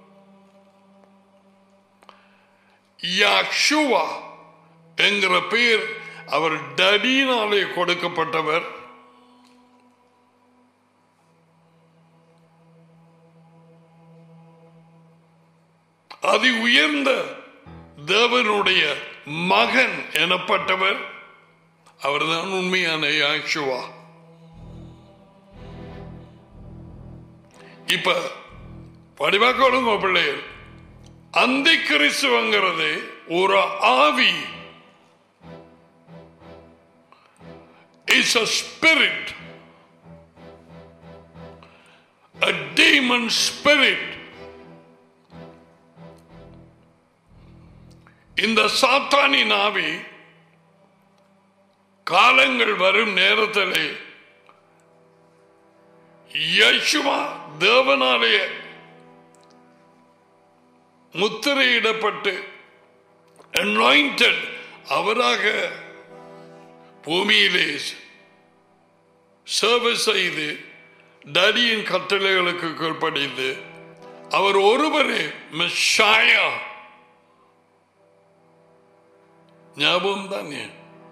Speaker 1: யாக்ஷுவா என்கிற பெயர் அவர் டடியினாலே கொடுக்கப்பட்டவர் அதி உயர்ந்த தேவனுடைய மகன் எனப்பட்டவர் அவர்தான் உண்மையான யாக்ஷுவா இப்ப படிவாக்கோடுங்க பிள்ளைகள் அந்த கிறிஸ்துவங்கிறது ஒரு ஆவி is a spirit a demon spirit இந்த சாத்தானின் ஆவி காலங்கள் வரும் நேரத்திலே யசுமா தேவனாலே முத்திரையிடப்பட்டு anointed அவராக பூமியிலே சேவை செய்து டடியின் கட்டளைகளுக்கு கீழ்ப்படிந்து அவர் ஒருவரே மெஷாயா ஞாபகம் தானே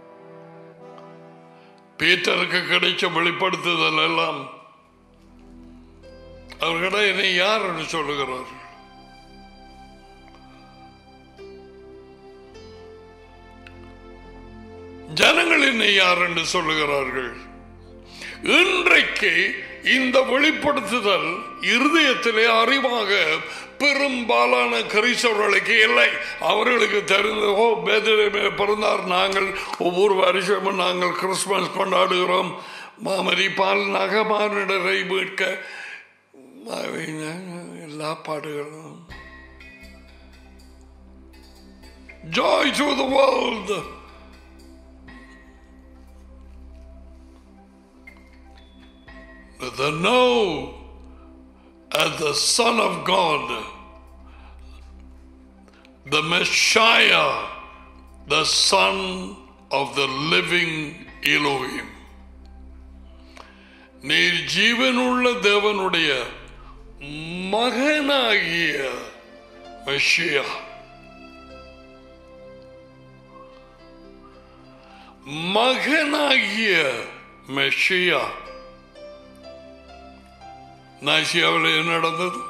Speaker 1: பீட்டருக்கு கிடைச்ச வெளிப்படுத்துதல் எல்லாம் அவர்கிட்ட என்னை யார் என்று சொல்லுகிறார் ஜனங்கள் என்னை யார் என்று சொல்லுகிறார்கள் இன்றைக்கு இந்த வெளிப்படுத்துதல் இருதயத்திலே அறிவாக பெரும்பாலான கிறிஸ்தவர்களுக்கு இல்லை அவர்களுக்கு தெரிந்த ஓ பேதலே பிறந்தார் நாங்கள் ஒவ்வொரு வருஷமும் நாங்கள் கிறிஸ்துமஸ் கொண்டாடுகிறோம் மாமரி பால் நகமானிடரை மீட்க எல்லா பாடுகளும் joy to the world the know as the Son of God, the Messiah, the Son of the living Elohim. நீர் ஜீவனுள்ள தேவனுடைய மகனாகிய மெஷியா மகனாகிய மெஷியா நாசியாவில் என்ன நடந்தது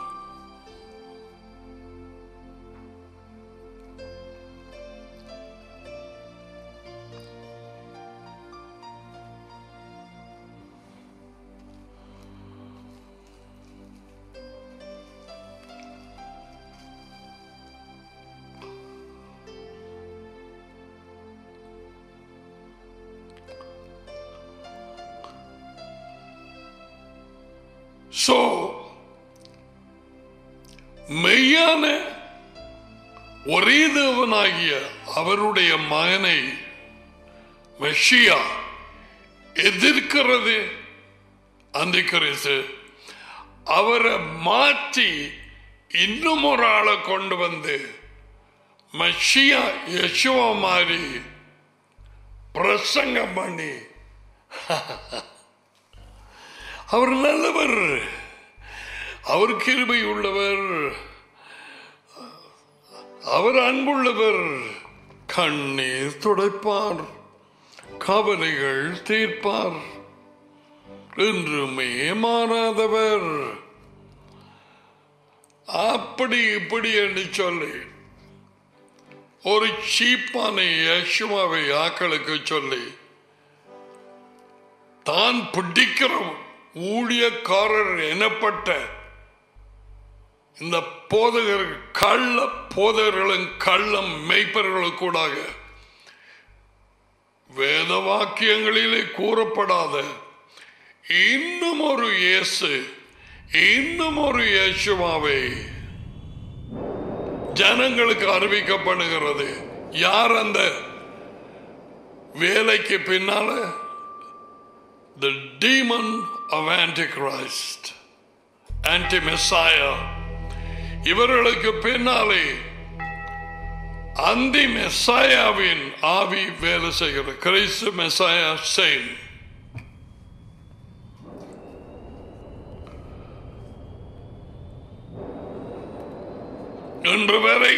Speaker 1: So, மெய்யான ஒரே தேவனாகிய அவருடைய மகனை மெஷியா எதிர்க்கிறது அந்த கிறிஸ்து அவரை மாற்றி இன்னும் ஒரு ஆளை கொண்டு வந்து மெஷியா யசுவா மாதிரி பிரசங்கம் பண்ணி அவர் நல்லவர் அவர் கிருபை உள்ளவர் அவர் அன்புள்ளவர் கண்ணீர் துடைப்பார் கவலைகள் தீர்ப்பார் என்றுமே மாறாதவர் அப்படி இப்படி என்று சொல்லி ஒரு சீப்பான யசுமாவை ஆக்களுக்கு சொல்லி தான் பிடிக்கிற ஊழியக்காரர் எனப்பட்ட இந்த போதகர் கள்ள போதகர்களும் கள்ளம் மெய்ப்பர்களுக்கூடாக வேத வாக்கியங்களிலே கூறப்படாத இன்னும் ஒரு இயேசு இன்னும் ஒரு இயேசுவாவை ஜனங்களுக்கு அறிவிக்கப்படுகிறது யார் அந்த வேலைக்கு பின்னால the demon of antichrist anti messiah இவர்களுக்கு பின்னாலே அந்தி மெஸ்ஸாயாவின் ஆவி வேலை செய்கிறது கிறிஸ்து மெஸ்ஸாயா சேம் இன்று வரை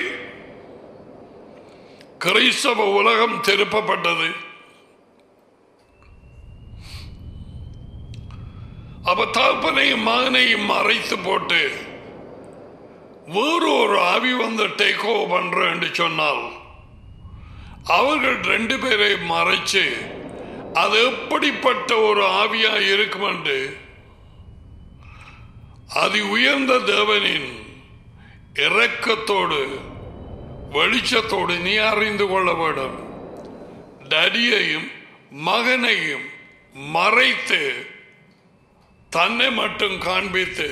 Speaker 1: கிறிஸ்தவ உலகம் திருப்பப்பட்டது அப்ப தகப்பனையும் மகனையும் மறைத்து போட்டு வேறு ஒரு ஆவி வந்து டேக் ஓவர் பண்றேன் என்று சொன்னால் அவர்கள் ரெண்டு பேரை மறைச்சு அது எப்படிப்பட்ட ஒரு ஆவியா இருக்கும் என்று அதி உயர்ந்த தேவனின் இரக்கத்தோடு வெளிச்சத்தோடு நீ அறிந்து கொள்ள வேண்டும் டடியையும் மகனையும் மறைத்து தன்னை மட்டும் காண்பித்து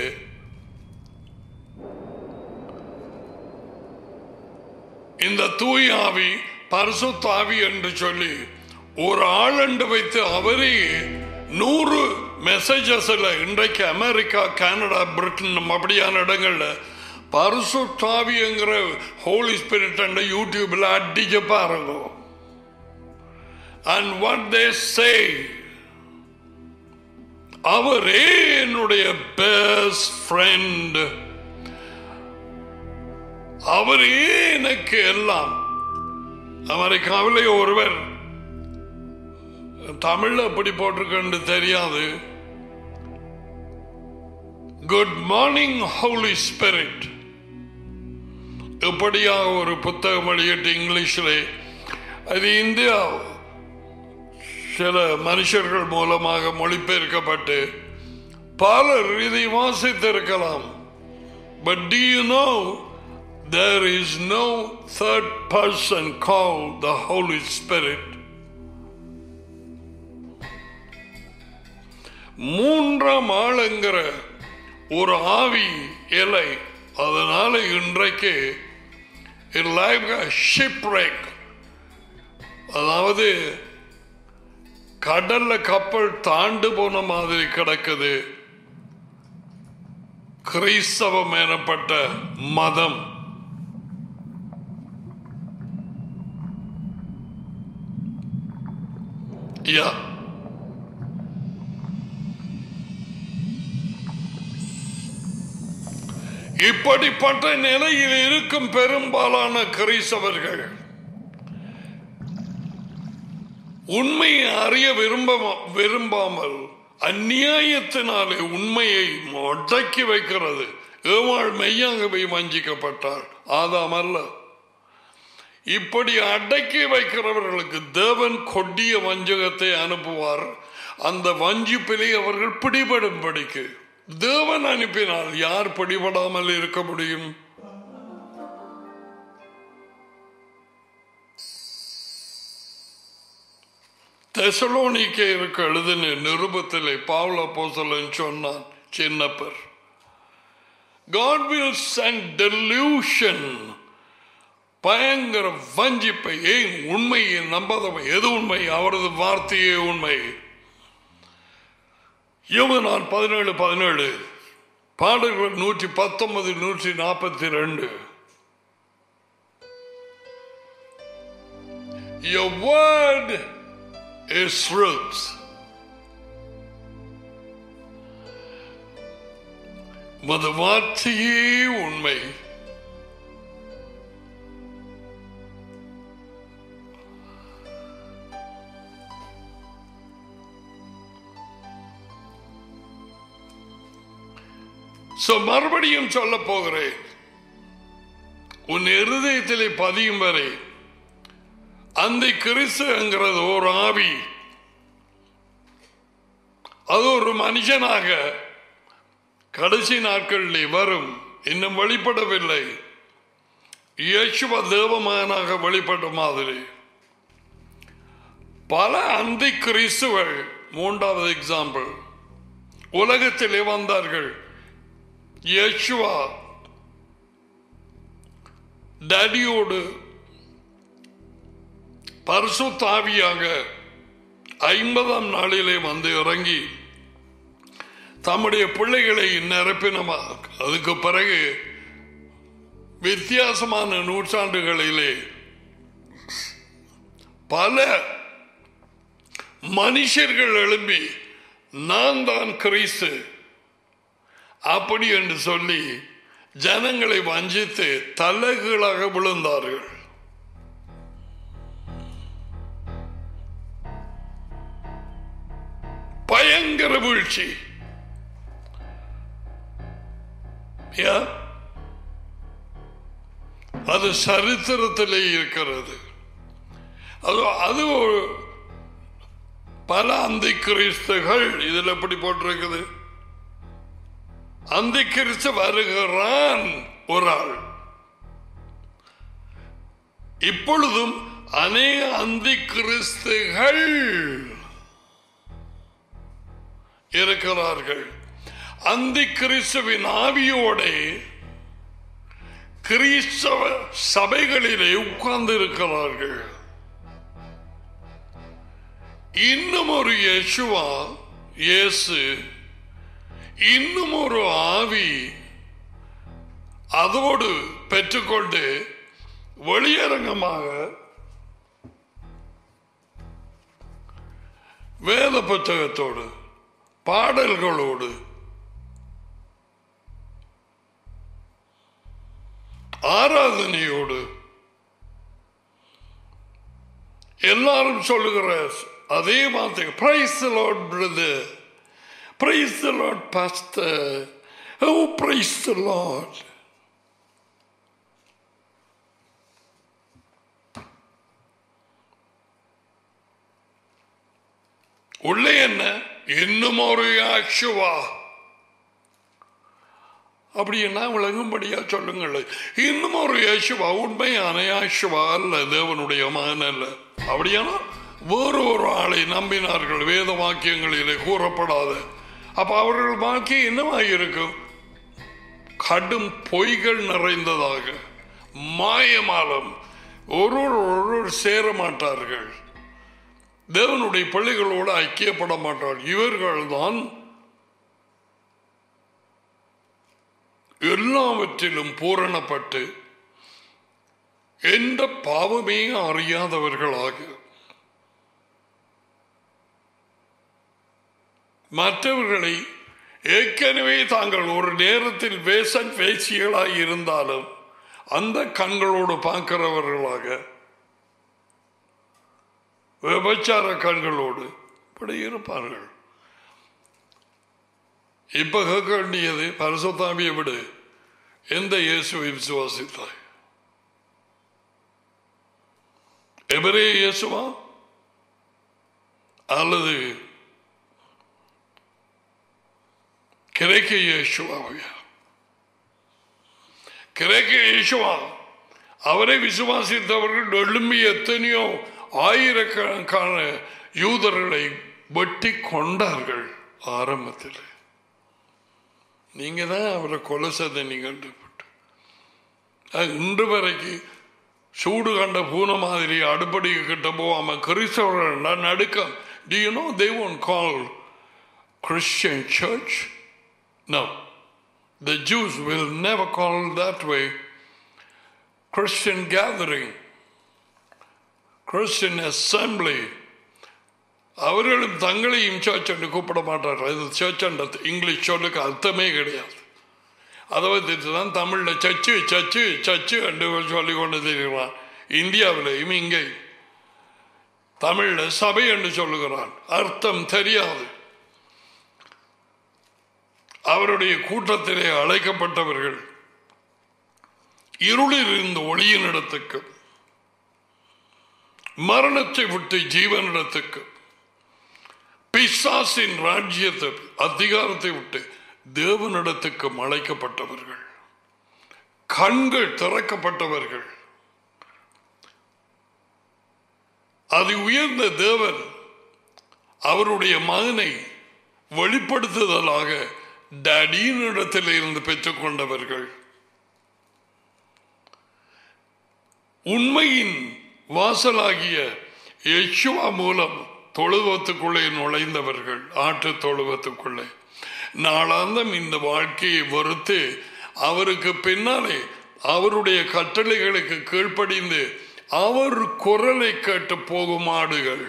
Speaker 1: இந்த தூய் ஆவி பரிசுத்தாவி என்று சொல்லி ஒரு ஆளண்டு வைத்து அவரே நூறு மெசேஜஸ்ல இன்றைக்கு அமெரிக்கா கனடா பிரிட்டன் அப்படியான இடங்கள்ல பரிசுத்தாவிங்கிற ஹோலி ஸ்பிரிட் யூடியூப்ல அடிச்சு பாருங்க அண்ட் வாட் தே சே அவரே என்னுடைய பெஸ்ட் ஃப்ரெண்ட் அவரே எனக்கு எல்லாம் அமெரிக்காவிலே ஒருவர் தமிழ்ல எப்படி போட்டிருக்கன்னு தெரியாது குட் மார்னிங் ஹோலி ஸ்பிரிட் இப்படியாக ஒரு புத்தகம் வெளியிட்டு இங்கிலீஷில் அது இந்தியா சில மனுஷர்கள் மூலமாக மொழிபெயர்க்கப்பட்டு பலர் இதை வாசித்திருக்கலாம் but did you know there is no third person called the Holy Spirit. மூன்றாம் ஆளுங்கிற ஒரு ஆவி இலை அதனால இன்றைக்கு ஷிப்ரேக் அதாவது கடல்ல கப்பல் தாண்டு போன மாதிரி கிடக்குது கிறிஸ்தவம் எனப்பட்ட மதம் யா இப்படிப்பட்ட நிலையில் இருக்கும் பெரும்பாலான கிறிஸ்தவர்கள் உண்மையை அறிய விரும்ப விரும்பாமல் அந்நியாயத்தினாலே உண்மையை அடக்கி வைக்கிறது ஏவாள் மெய்யாகவே வஞ்சிக்கப்பட்டாள் ஆதாம் அல்ல இப்படி அடக்கி வைக்கிறவர்களுக்கு தேவன் கொடிய வஞ்சகத்தை அனுப்புவார் அந்த வஞ்சிப்பிலே அவர்கள் பிடிபடும்படிக்கு தேவன் அனுப்பினால் யார் பிடிபடாமல் இருக்க முடியும் தெசலோனிக்கேருக்கு எழுதின நிருபத்திலே பாவல போசலன் சொன்னான் Chinnappar God will send delusion பயங்கர வஞ்சிப்பை ஏன் உண்மையை நம்பாதவை எது உண்மை அவரது வார்த்தையே உண்மை யோகனான் பதினேழு பதினேழு பாடல்கள் நூற்றி பத்தொன்பது நூற்றி நாற்பத்தி ரெண்டு Your word is truth. உமது வார்த்தையே உண்மை So, மறுபடியும் சொல்ல போகிறேன் உன் இருதயத்திலே பதியும் வரை அந்த கிறிஸ்துங்கிறது ஒரு ஆவி அது ஒரு மனுஷனாக கடைசி நாட்களில் வரும் இன்னும் வெளிப்படவில்லை இயேசுவ தேவமகனாக வெளிப்பட்ட மாதிரி பல அந்தி கிறிஸ்துவள் மூன்றாவது எக்ஸாம்பிள் உலகத்திலே வந்தார்கள் இயேசுவா டடியோடு பரிசுத்தாவியாக ஐம்பதாம் நாளிலே வந்து இறங்கி தம்முடைய பிள்ளைகளை நிரப்பினமா அதுக்கு பிறகு வித்தியாசமான நூற்றாண்டுகளிலே பல மனுஷர்கள் எழும்பி நான் தான் கிறிஸ்து அப்படி என்று சொல்லி ஜனங்களை வஞ்சித்து தலைகீழாக விழுந்தார்கள் பயங்கர வீழ்ச்சி Yeah. அது சரித்திரத்திலே இருக்கிறது அது அது ஒரு பல அந்தி கிறிஸ்துகள் இதில் எப்படி போட்டிருக்குது அந்தி கிறிஸ்து வருகிறான் ஒரு ஆள் இப்பொழுதும் அநேக அந்தி கிறிஸ்துகள் இருக்கிறார்கள் அந்தி கிறிஸ்துவின் ஆவியோட கிறிஸ்தவ சபைகளிலே உட்கார்ந்து இருக்கிறார்கள் இன்னும் ஒரு யேசுவா இயேசு இன்னும் ஒரு ஆவி அதோடு பெற்றுக்கொண்டு வெளியரங்கமாக வேத புத்தகத்தோடு பாடல்களோடு ஆராதனையோடு எல்லாரும் சொல்லுகிற அதே வார்த்தை praise Lord brother praise Lord pastor oh praise Lord உள்ளே என்ன இன்னும் ஒரு ஆக்ஷுவா அப்படின்னா விளங்கும்படியா சொல்லுங்கள் இன்னும் ஒரு இயேசுவா உண்மையான யாசுவா அல்ல தேவனுடைய மகன் அல்ல அப்படியானா வேறு ஒரு ஆளை நம்பினார்கள் வேத வாக்கியங்களிலே கூறப்படாத அப்ப அவர்கள் வாக்கியம் என்னவாக இருக்கும் கடும் பொய்கள் நிறைந்ததாக மாயமாலம் ஒருவர் ஒருவர் சேர மாட்டார்கள் தேவனுடைய பிள்ளைகளோடு ஐக்கியப்பட மாட்டார்கள் இவர்கள் தான் எல்லாவற்றிலும் பூரணப்பட்டு எந்த பாவமே அறியாதவர்களாக மற்றவர்களை ஏற்கனவே தாங்கள் ஒரு நேரத்தில் வேசன் பேசிகளாய் இருந்தாலும் அந்த கண்களோடு பார்க்கிறவர்களாக விபச்சார கண்களோடு இப்படி இருப்பார்கள் இப்ப கேட்க வேண்டியது பரசுத்தாமியை விடு எந்த இயேசுவை விசுவாசித்தாய் எவரே இயேசுவா அல்லது கிரேக்க இயேசுவாவையா கிரேக்க இயேசுவா அவரை விசுவாசித்தவர்கள் எழும்பி எத்தனையோ ஆயிரக்கணக்கான யூதர்களை வெட்டி கொண்டார்கள் ஆரம்பத்தில் நீங்க தான் அவரை கொலை செய்த நீங்கள் இன்று வரைக்கும் சூடு கண்ட பூனை மாதிரி அடுப்படி கிட்ட போவாம கிறிஸ்தவர்கள் நடுக்கம் Do you know they won't call Christian church? No. The Jews will never call it that way. Christian gathering, Christian assembly. அவர்களும் தங்களையும் சர்ச் என்று கூப்பிட மாட்டார்கள் இது சர்ச் என்ற இங்கிலீஷ் சொல்லுக்கு அர்த்தமே கிடையாது அதை வச்சுட்டு தான் தமிழில் சச்சு சச்சு சச்சு என்று சொல்லி கொண்டு தெரிகிறான் இந்தியாவிலையும் இங்கே தமிழில் சபை என்று சொல்லுகிறான் அர்த்தம் தெரியாது அவருடைய கூட்டத்திலே அழைக்கப்பட்டவர்கள் இருளில் இருந்து ஒளியின் இடத்துக்கு மரணத்தை விட்டு ஜீவனிடத்துக்கு பிசாசின் ராஜ்யத்தை அதிகாரத்தை விட்டு தேவனிடத்துக்கு மலைக்கப்பட்டவர்கள் கண்கள் திறக்கப்பட்டவர்கள் அது உயர்ந்த தேவன் அவருடைய மகனை வெளிப்படுத்துதலாக டடீனிடத்தில் இருந்து பெற்றுக்கொண்டவர்கள் உண்மையின் வாசலாகிய யெஷுவா மூலம் தொழுவத்துக்குள்ளே நுழைந்தவர்கள் ஆட்டு தொழுவத்துக்குள்ளே நாளாந்தம் இந்த வாழ்க்கையை வெறுத்து அவருக்கு பின்னாலே அவருடைய கட்டளைகளுக்கு கீழ்ப்படிந்து அவர் குரலை கேட்டு போகும் ஆடுகள்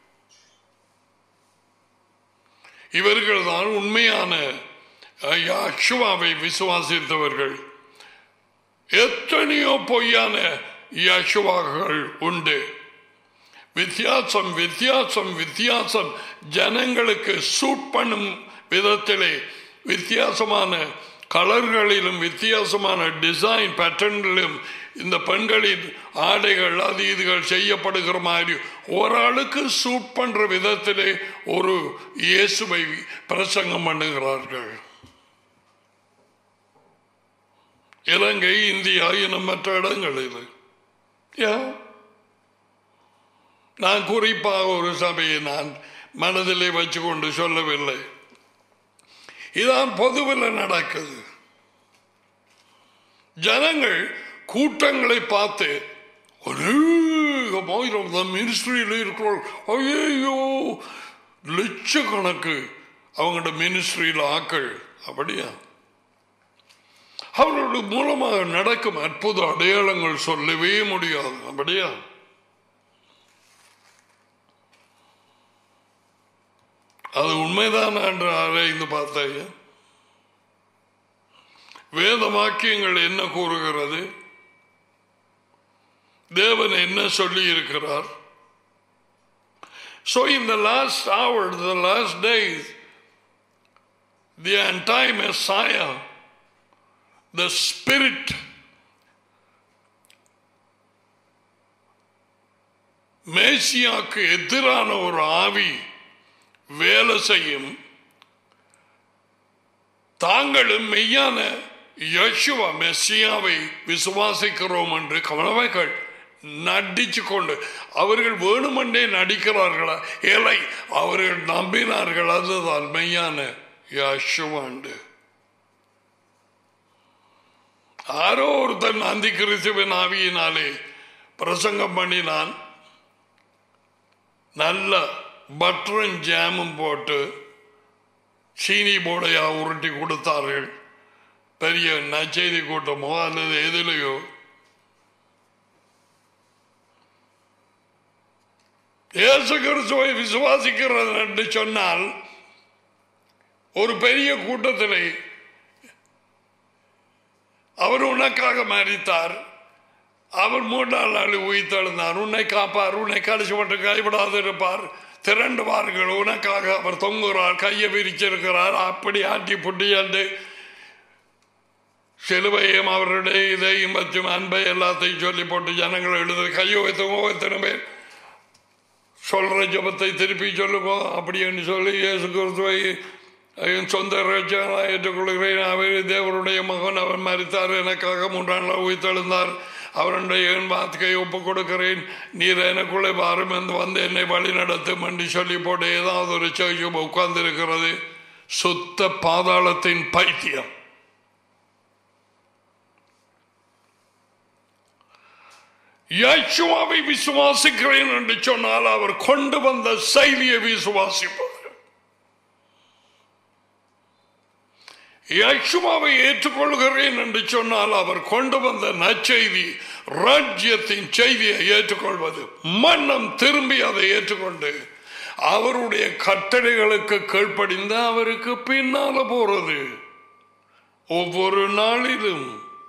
Speaker 1: இவர்கள் தான் உண்மையான யக்ஷுவாவை விசுவாசித்தவர்கள் எத்தனையோ பொய்யான யக்ஷுவாக்கள் உண்டு வித்தியாசம் வித்தியாசம் வித்தியாசம் ஜனங்களுக்கு சூட் பண்ணும் விதத்திலே வித்தியாசமான கலர்களிலும் வித்தியாசமான டிசைன் பேட்டர்னிலும் இந்த பெண்களின் ஆடைகள் அது இதுகள் செய்யப்படுகிற மாதிரி ஒரு ஆளுக்கு சூட் பண்ற விதத்திலே ஒரு இயேசுவை பிரசங்கம் பண்ணுகிறார்கள் இலங்கை இந்தியா இன்னும் மற்ற இடங்களில் ஏன் நான் குறிப்பாக ஒரு சபையை நான் மனதிலே வச்சு கொண்டு சொல்லவில்லை இதான் பொதுவில் நடக்குது ஜனங்கள் கூட்டங்களை பார்த்து அநேகமாயிரம் மினிஸ்ட்ரியில் இருக்கிறோம் ஐயோ லட்சக்கணக்கு அவங்களோட மினிஸ்ட்ரியில் ஆக்கள் அப்படியா அவர்களுடைய மூலமாக நடக்கும் அற்புத அடையாளங்கள் சொல்லவே முடியாது அப்படியா அது உண்மைதான் என்று ஆராய்ந்து பார்த்தாங்க வேத வாக்கியங்கள் என்ன கூறுகிறது தேவன் என்ன சொல்லி இருக்கிறார் So in the last hour, the last days, the anti-Messiah, the spirit மேசியாக்கு எதிரான ஒரு ஆவி வேலை செய்யும் தாங்களும் மெய்யான யசுவா மெஸ்ஸியாவை விசுவாசிக்கிறோம் என்று கவனமைகள் நடிச்சு கொண்டு அவர்கள் வேணுமென்றே நடிக்கிறார்களா இல்லை அவர்கள் நம்பினார்கள் அதுதான் மெய்யான யசுவாண்டு யாரோ ஒருத்தன் அந்தி கிறிஸ்துவின் ஆவியினாலே பிரசங்கம் பண்ணினான் நல்ல பட்டரும் ஜாமும் போட்டு சீனி போடையா உருட்டி கொடுத்தார்கள் பெரிய நச்செய்தி கூட்டமோ அல்லது எதிலையோ இயேசு கிறிஸ்துவை விசுவாசிக்கிறது என்று சொன்னால் ஒரு பெரிய கூட்டத்தில் அவர் உனக்காக மறித்தார் அவர் மூன்றாம் நாள் உயிர்த்தெழுந்தார் உன்னை காப்பார் உன்னை கடைசி மட்டும் கைவிடாது இருப்பார் திரண்டு வார்கள் உனக்காக அவர் தொங்குகிறார் கையை விரிச்சிருக்கிறார் அப்படி ஆட்டி புட்டி என்று சிலுவையும் அவருடைய இதையும் மற்றும் அன்பை எல்லாத்தையும் சொல்லி போட்டு ஜனங்களை எழுது கையை வைத்தவங்க எத்தனை பேர் சொல்ற ஜபத்தை திருப்பி சொல்லுங்க அப்படின்னு சொல்லி இயேசு கிறிஸ்துவை என் சொந்த ரட்சகனாக ஏற்றுக்கொள்கிறேன் அவர் தேவனுடைய மகன் அவர் மறித்தார் எனக்காக மூன்றாம் நாள் உயிர்த்தெழுந்தார் அவருடைய என் வார்த்தையை ஒப்புக் கொடுக்கிறேன் நீர் எனக்குள்ளே வாரும் என்று வந்து என்னை வழி நடத்தும் என்று சொல்லி போட்டு ஏதாவது ஒரு சர்ச்சம் உட்கார்ந்து இருக்கிறது சுத்த பாதாளத்தின் பைத்தியம் யேசுவாவை விசுவாசிக்கிறேன் என்று சொன்னால் அவர் கொண்டு வந்த செய்தியை விசுவாசிப்பார் யக்ஷுமாவை ஏற்றுக்கொள்கிறேன் என்று சொன்னால் அவர் கொண்டு வந்த நற்செய்தி ராஜ்யத்தின் செய்தியை ஏற்றுக்கொள்வது மன்னம் திரும்பி அதை ஏற்றுக்கொண்டு அவருடைய கட்டளைகளுக்கு கீழ்ப்படிந்து அவருக்கு பின்னால போறது ஒவ்வொரு நாளிலும்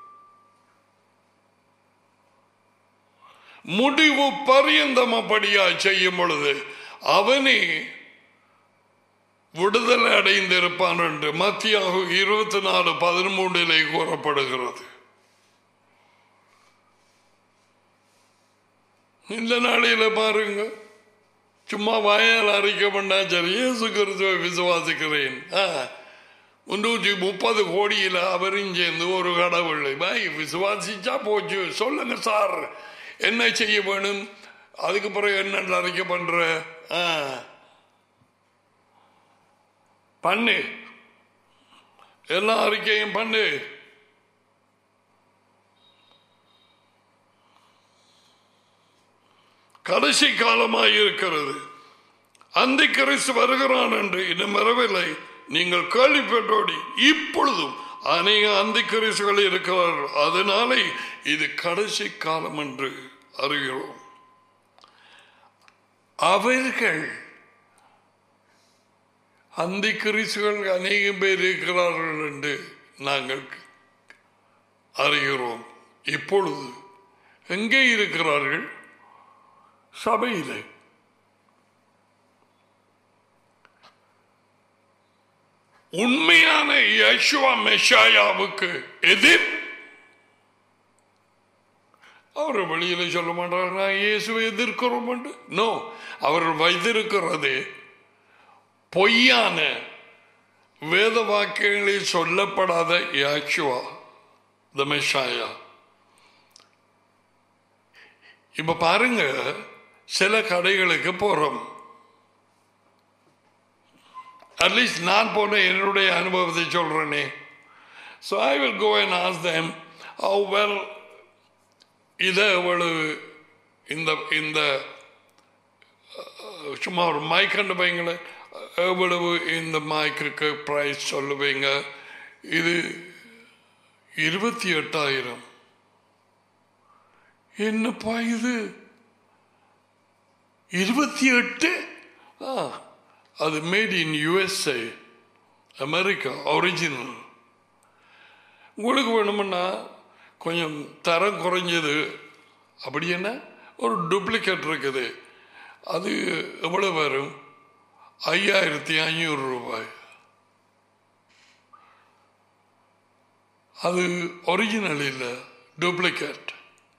Speaker 1: முடிவு பரியந்தம் அப்படியா செய்யும் பொழுது அவனே விடுதலை அடைந்திருப்பான் என்று மத்தியாக இருபத்தி நாலு பதிமூன்றிலே கூறப்படுகிறது இந்த நாளையில பாருங்க சும்மா வாயால் அறிக்கை பண்ணா சரி இயேசு கிறிஸ்துவை விசுவாசிக்கிறேன் ஆ, முன்னூற்றி முப்பது கோடியில் அவரும் சேர்ந்து ஒரு கடவுள் பாய் விசுவாசிச்சா போச்சு சொல்லுங்க சார் என்ன செய்ய வேணும் அதுக்கு பிறகு என்ன அறிக்கை பண்ற ஆ. பண்ணு எல்லா அறிக்கையும் பண்ணு கடைசி காலமாய் இருக்கிறது அந்த கிறிஸ்து வருகிறான் என்று இன்னும் வரவில்லை நீங்கள் கேள்விப்பட்டோடி இப்பொழுதும் அநேக அந்த கிறிஸ்துகள் இருக்கிறார்கள் அதனாலே இது கடைசி காலம் என்று அறிகிறோம் அவர்கள் அந்த கிறிஸ்துகள் அநேகம் பேர் இருக்கிறார்கள் என்று நாங்கள் அறிகிறோம் இப்பொழுது எங்கே இருக்கிறார்கள் சபையிலே உண்மையான யசுவா மெஷாயாவுக்கு எதிர் அவர் வெளியில சொல்ல மாட்டார் நான் இயேசுவை எதிர்க்கிறோம் நோ அவர்கள் வைத்திருக்கிறது பொய்யான வேத வாக்கியங்களில் சொல்லப்படாத யாச்சுவா த மெஷாயா இப்ப பாருங்க சில கடைகளுக்கு போறோம் அட்லீஸ்ட் நான் போன என்னுடைய அனுபவத்தை சொல்றேனே so I will go and ask them how well இதை எவ்வளவு இந்த இந்த அஹ், சும்மா ஒரு மைக் கண்டு வைங்களேன் எவ்வளவு இந்த மைக்கிற்கு ப்ரைஸ் சொல்லுவீங்க இது இருபத்தி எட்டாயிரம் என்னப்பா இது இருபத்தி எட்டு ஆ அது made in USA America original உங்களுக்கு வேணுமுன்னா கொஞ்சம் தரம் குறைஞ்சது அப்படி என்ன ஒரு டூப்ளிகேட் இருக்குது அது எவ்வளோ வரும் ஐயாயிரத்தி ஐநூறு ரூபாய் அது ஒரிஜினல் இல்லை டூப்ளிகேட்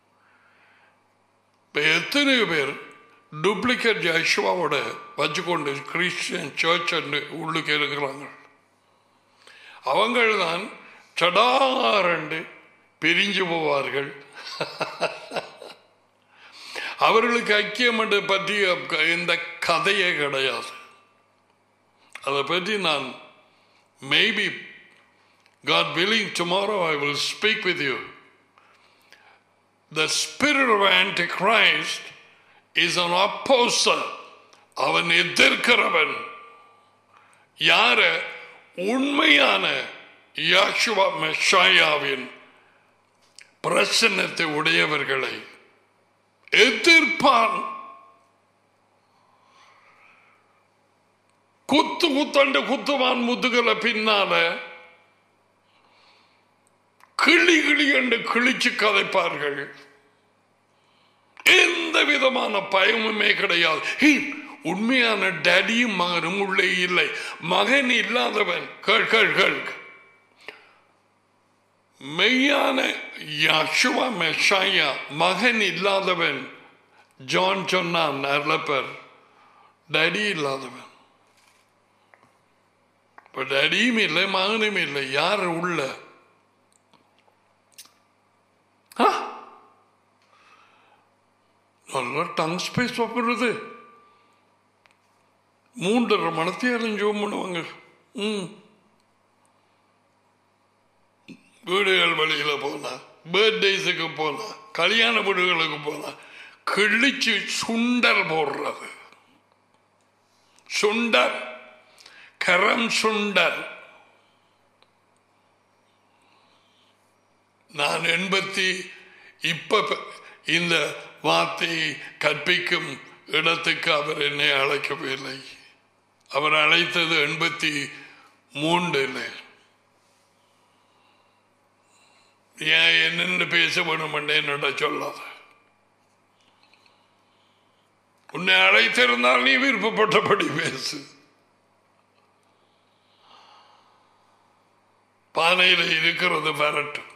Speaker 1: இப்போ எத்தனை பேர் டூப்ளிகேட் ஜாஷுவாவோட வச்சுக்கொண்டு கிறிஸ்டியன் சர்ச் உள்ளுக்கு இருக்கிறாங்க அவங்கள் தான் சடாரண்டு பிரிஞ்சு போவார்கள் அவர்களுக்கு ஐக்கியம் என்று பற்றிய இந்த கதையே கிடையாது அதை பற்றி நான் maybe God willing, tomorrow I will speak with you. The spirit of Antichrist is an opposer. அவன் எதிர்க்கிறவன் யார உண்மையான யாஷுவா மெஷாயாவின் பிரசன்னத்தை உடையவர்களை எதிர்ப்பான் குத்து குத்தண்டு குத்துவான் முதுகல பின்னால கிளி கிளி என்று கிழிச்சு கதைப்பார்கள் எந்த விதமான பயமுமே கிடையாது ஹே, உண்மையான டேடியும் மகனும் உள்ளே இல்லை மகன் இல்லாதவன் கேள் கேள் கேள் மெய்யான யாஷுவா மெஷாயா மகன் இல்லாதவன் ஜான் சொன்னான் அருளப்பர் டேடி இல்லாதவன் இப்ப டேடியும் இல்லை மகனும் இல்லை யார் உள்ள ஆ? நல்லா டங் ஸ்பேஸ் வாப்படுறது மூன்றரை மணத்தையாலும் ஜோம் பண்ணுவாங்க ம் வீடுகள் வழியில போனா பர்த்டேஸுக்கு போனா கல்யாண வீடுகளுக்கு போனா கிழிச்சு சுண்டல் போடுறது சுண்டல் கரம் சுண்டல் நான் எண்பத்தி இப்ப ப- இந்த வார்த்தையை கற்பிக்கும் இடத்துக்கு அவர் என்னை அழைக்கவில்லை அவர் அழைத்தது எண்பத்தி மூன்றில் ஏன் என்னென்னு பேச வேணும் என்னோட சொல்லாத உன்னை அழைத்திருந்தால் நீ விருப்பப்பட்டபடி பேசு பானையில் இருக்கிறது வரட்டும்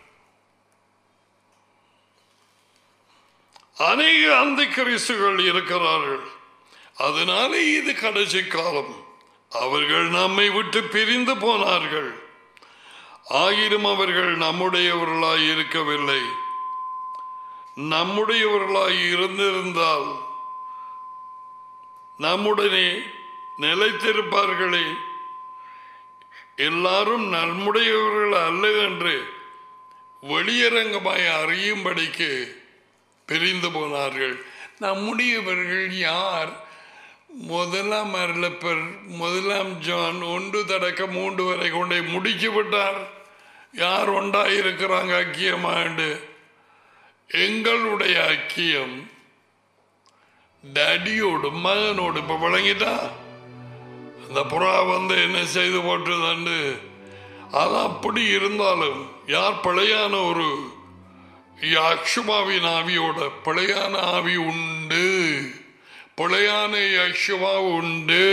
Speaker 1: அநேக அந்த கிறிஸ்துகள் இருக்கிறார்கள் அதனாலே இது கடைசி காலம் அவர்கள் நம்மை விட்டு பிரிந்து போனார்கள் ஆயிரம் அவர்கள் நம்முடையவர்களாய் இருக்கவில்லை நம்முடையவர்களாய் இருந்திருந்தால் நம்முடனே நிலைத்திருப்பார்களே எல்லாரும் நம்முடையவர்கள் அல்ல என்று வெளியரங்கமாய் அறியும்படிக்கு பிரிந்து போனார்கள் நம்முடையவர்கள் யார் முதலாம் அருளப்பர் முதலாம் ஜான் ஒன்று தடக்க மூன்று வரை கொண்டே முடிச்சு விட்டார் யார் ஒன்றாயிருக்கிறாங்க ஐக்கியமாண்டு எங்களுடைய ஐக்கியம் டடியோடு மகனோடு இப்ப விளங்கிட்டா அந்த புறா வந்து என்ன செய்து போட்டுதாண்டு அது அப்படி இருந்தாலும் யார் பிழையான ஒரு அக்ஷுமாவின் ஆவியோட பிழையான ஆவி உண்டு பிழையான யக்ஷுவா உண்டு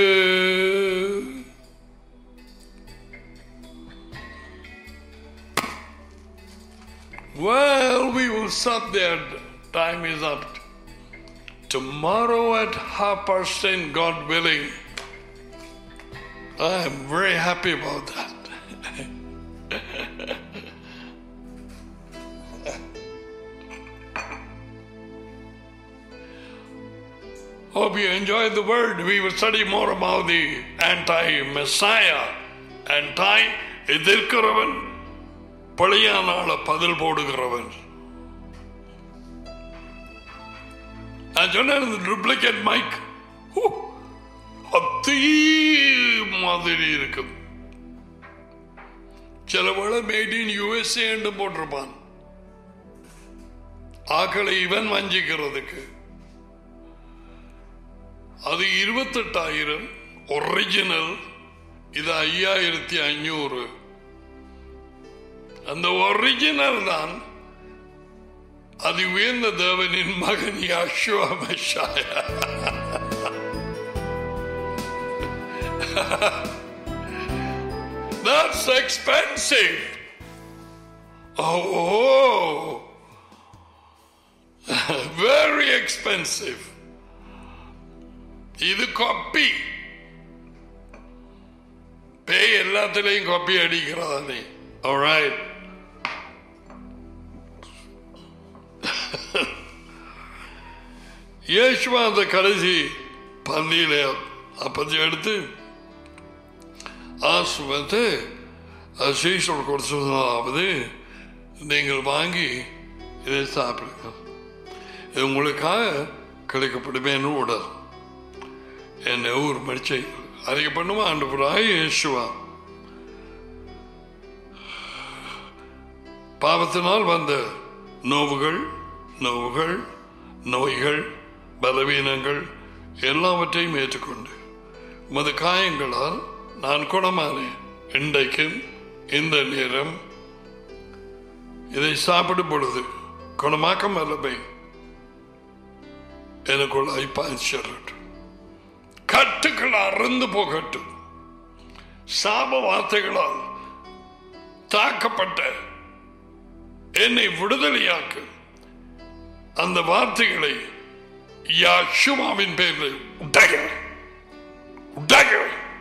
Speaker 1: Well, we will stop there. Time is up. Tomorrow at half past ten, God willing. I am very happy about that. Hope you enjoyed the word. We will study more about the anti-Messiah. Anti எதிர்க்கிறவன் பழையான ஆள பதில் போடுகிறவன் நான் சொன்னேன் இந்த டூப்ளிகேட் மைக் அத்தீ மாதிரி இருக்கும் சில வேளை மேட் இன் யூஎஸ்ஏ என்று போட்டிருப்பான் ஆக்களை இவன் வஞ்சிக்கிறதுக்கு அது இருபத்தெட்டாயிரம் ஒரிஜினல் இது ஐயாயிரத்தி ஐநூறு அந்த ஒரிஜினல் தான் அது உயர்ந்த தேவனின் மகன் Yahshua Messiah That's expensive. Oh, very expensive. இது காப்பி பேய் எல்லாத்திலையும் காப்பி அடிக்கிறதானே alright இயேசுவா அந்த கடைசி பந்தியில அப்பத்தி எடுத்து ஆசிர்வத்து சீசோடு கொடுத்ததாவது நீங்கள் வாங்கி இதை சாப்பிடுங்க இது உங்களுக்காக கிடைக்கப்படுமேன்னு உடல் என்னை ஊர் மடிச்சை அறிக்கை பண்ணுமா ஆண்டு இயேசுவா பாவத்தினால் வந்த நோவுகள் நோவுகள் நோய்கள் பலவீனங்கள் எல்லாவற்றையும் ஏற்றுக்கொண்டு உமது காயங்களால் நான் குணமானேன் இன்றைக்கும் இந்த நேரம் இதை சாப்பிடும் பொழுது குணமாக்கம் அல்லவை எனக்குள் ஐப்பாய்ச்சரட்டும் கட்டுக்கள் அறந்து போகட்டும் சாப வார்த்தைகளால் தாக்கப்பட்ட என்னை விடுதலையாக்கு அந்த வார்த்தைகளை யாஷுமாவின் பேரில் உடக உடக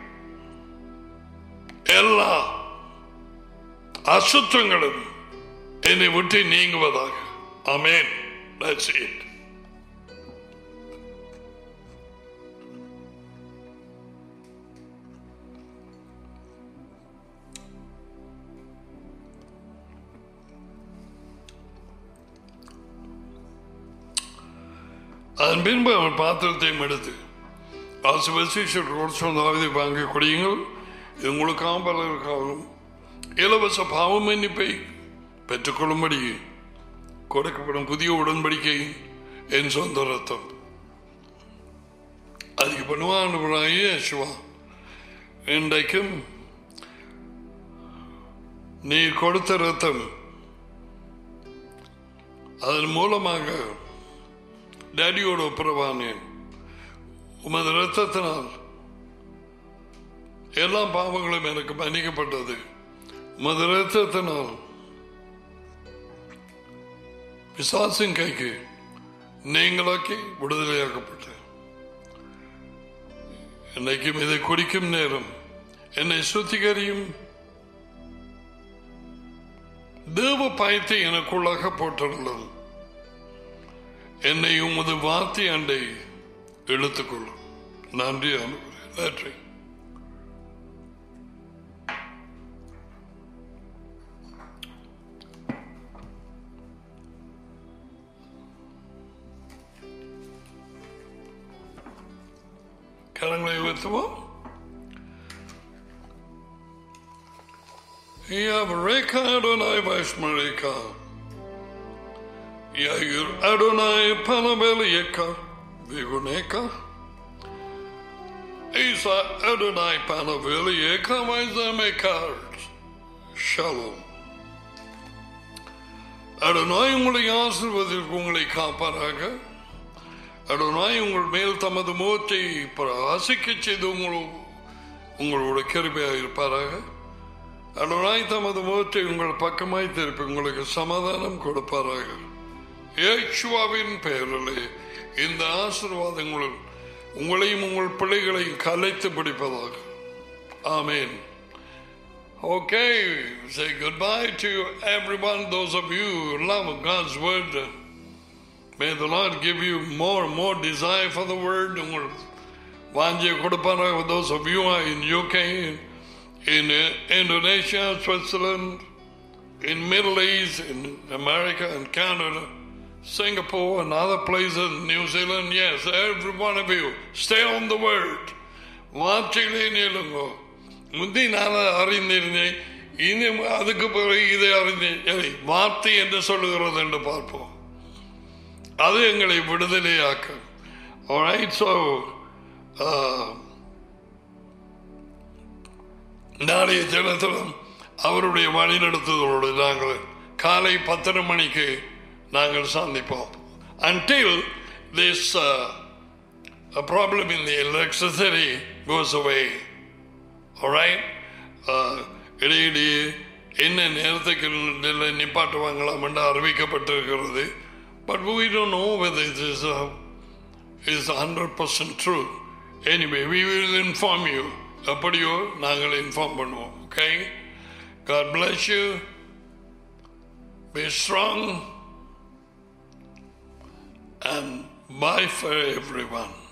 Speaker 1: எல்லா அசுத்தங்களும் என்னை விட்டு நீங்குவதாக அமேன் That's it. அதன் பின்பு அவன் பாத்திரத்தையும் எடுத்து ஆசிர்வதிச்சு சொன்னாவது வாங்கி குடியுங்கள் இது உங்களுக்காகவும் பலருக்காகவும் இலவச பாவ மன்னிப்பை பெற்றுக்கொள்ளும்படி கொடுக்கப்படும் புதிய உடன்படிக்கை என் சொந்த ரத்தம் அதுக்கு பண்ணுவான் சிவா இன்றைக்கும் நீ கொடுத்த ரத்தம் அதன் மூலமாக டேடியோட ஒப்புரவானேன் உமது ரத்தத்தினால் எல்லா பாவங்களும் எனக்கு மன்னிக்கப்பட்டது உமது ரத்தத்தினால் பிசாசின் கைக்கு நீங்களாக்கி விடுதலையாக்கப்பட்டேன் இன்னைக்கும் இதை குடிக்கும் நேரம் என்னை சுத்திகரியும் தேவ பயத்தை எனக்குள்ளாக போட்டுள்ளது என்னை உமது வார்த்தை அண்டை இழுத்துக்கொள்ளும் நன்றி ஆண்டவரே. நன்றி கரங்களை உயர்த்துவோம் Yavreka Adonai Vaishmareka. Yair Adonai Panabelieka. Viguneka. Isa Adonai Panabelieka Vaizamekars. Shalom. Adonai உங்களை ஆசிர்வதிற்கு உங்களை காப்பாராக அடனாய் உங்கள் மேல் தமது முகத்தை பிரகாசிக்க செய்து உங்கள் உங்களோட கிருபையாக இருப்பாராக அடனாய் தமது முகத்தை உங்கள் பக்கமாய் திருப்பி உங்களுக்கு சமாதானம் கொடுப்பாராக ஏச்சுவாவின் பெயரிலே இந்த ஆசீர்வாதங்கள் உங்களையும் உங்கள் பிள்ளைகளையும் கலைத்து பிடிப்பதாக ஆமேன் Okay, say goodbye to everyone, those of you who love God's word. May the Lord give you more and more desire for the word. உங்கள் வாஞ்சியை கொடுப்பாராக for those of you who are in UK, in uh, Indonesia, Switzerland, in Middle East, in America and Canada, Singapore and other places, New Zealand. Yes, every one of you, stay on the word. வார்த்தைகளே நீளுங்கோ முந்தி நான் அறிந்திருந்தேன் இனி அதுக்கு பிறகு இதை அறிந்தேன் சரி, வார்த்தை என்று சொல்லுகிறது என்று பார்ப்போம் அது எங்களை விடுதலையாக்கும் Alright, so uh, நாளைய தினத்திலும் அவருடைய வழிநடத்துதலோடு நாங்கள் காலை பத்தரை மணிக்கு நாங்கள் சந்திப்போம் until this uh, a problem in the electricity goes away alright uh, இடையிடையே என்ன நேரத்துக்கு நெல்லை நிப்பாட்டுவாங்களாம் என்று அறிவிக்கப்பட்டிருக்கிறது but we don't know whether it is uh, is 100% true anyway we will inform you எப்படியோ நாங்கள் இன்ஃபார்ம் பண்ணுவோம் okay God bless you be strong and bye for everyone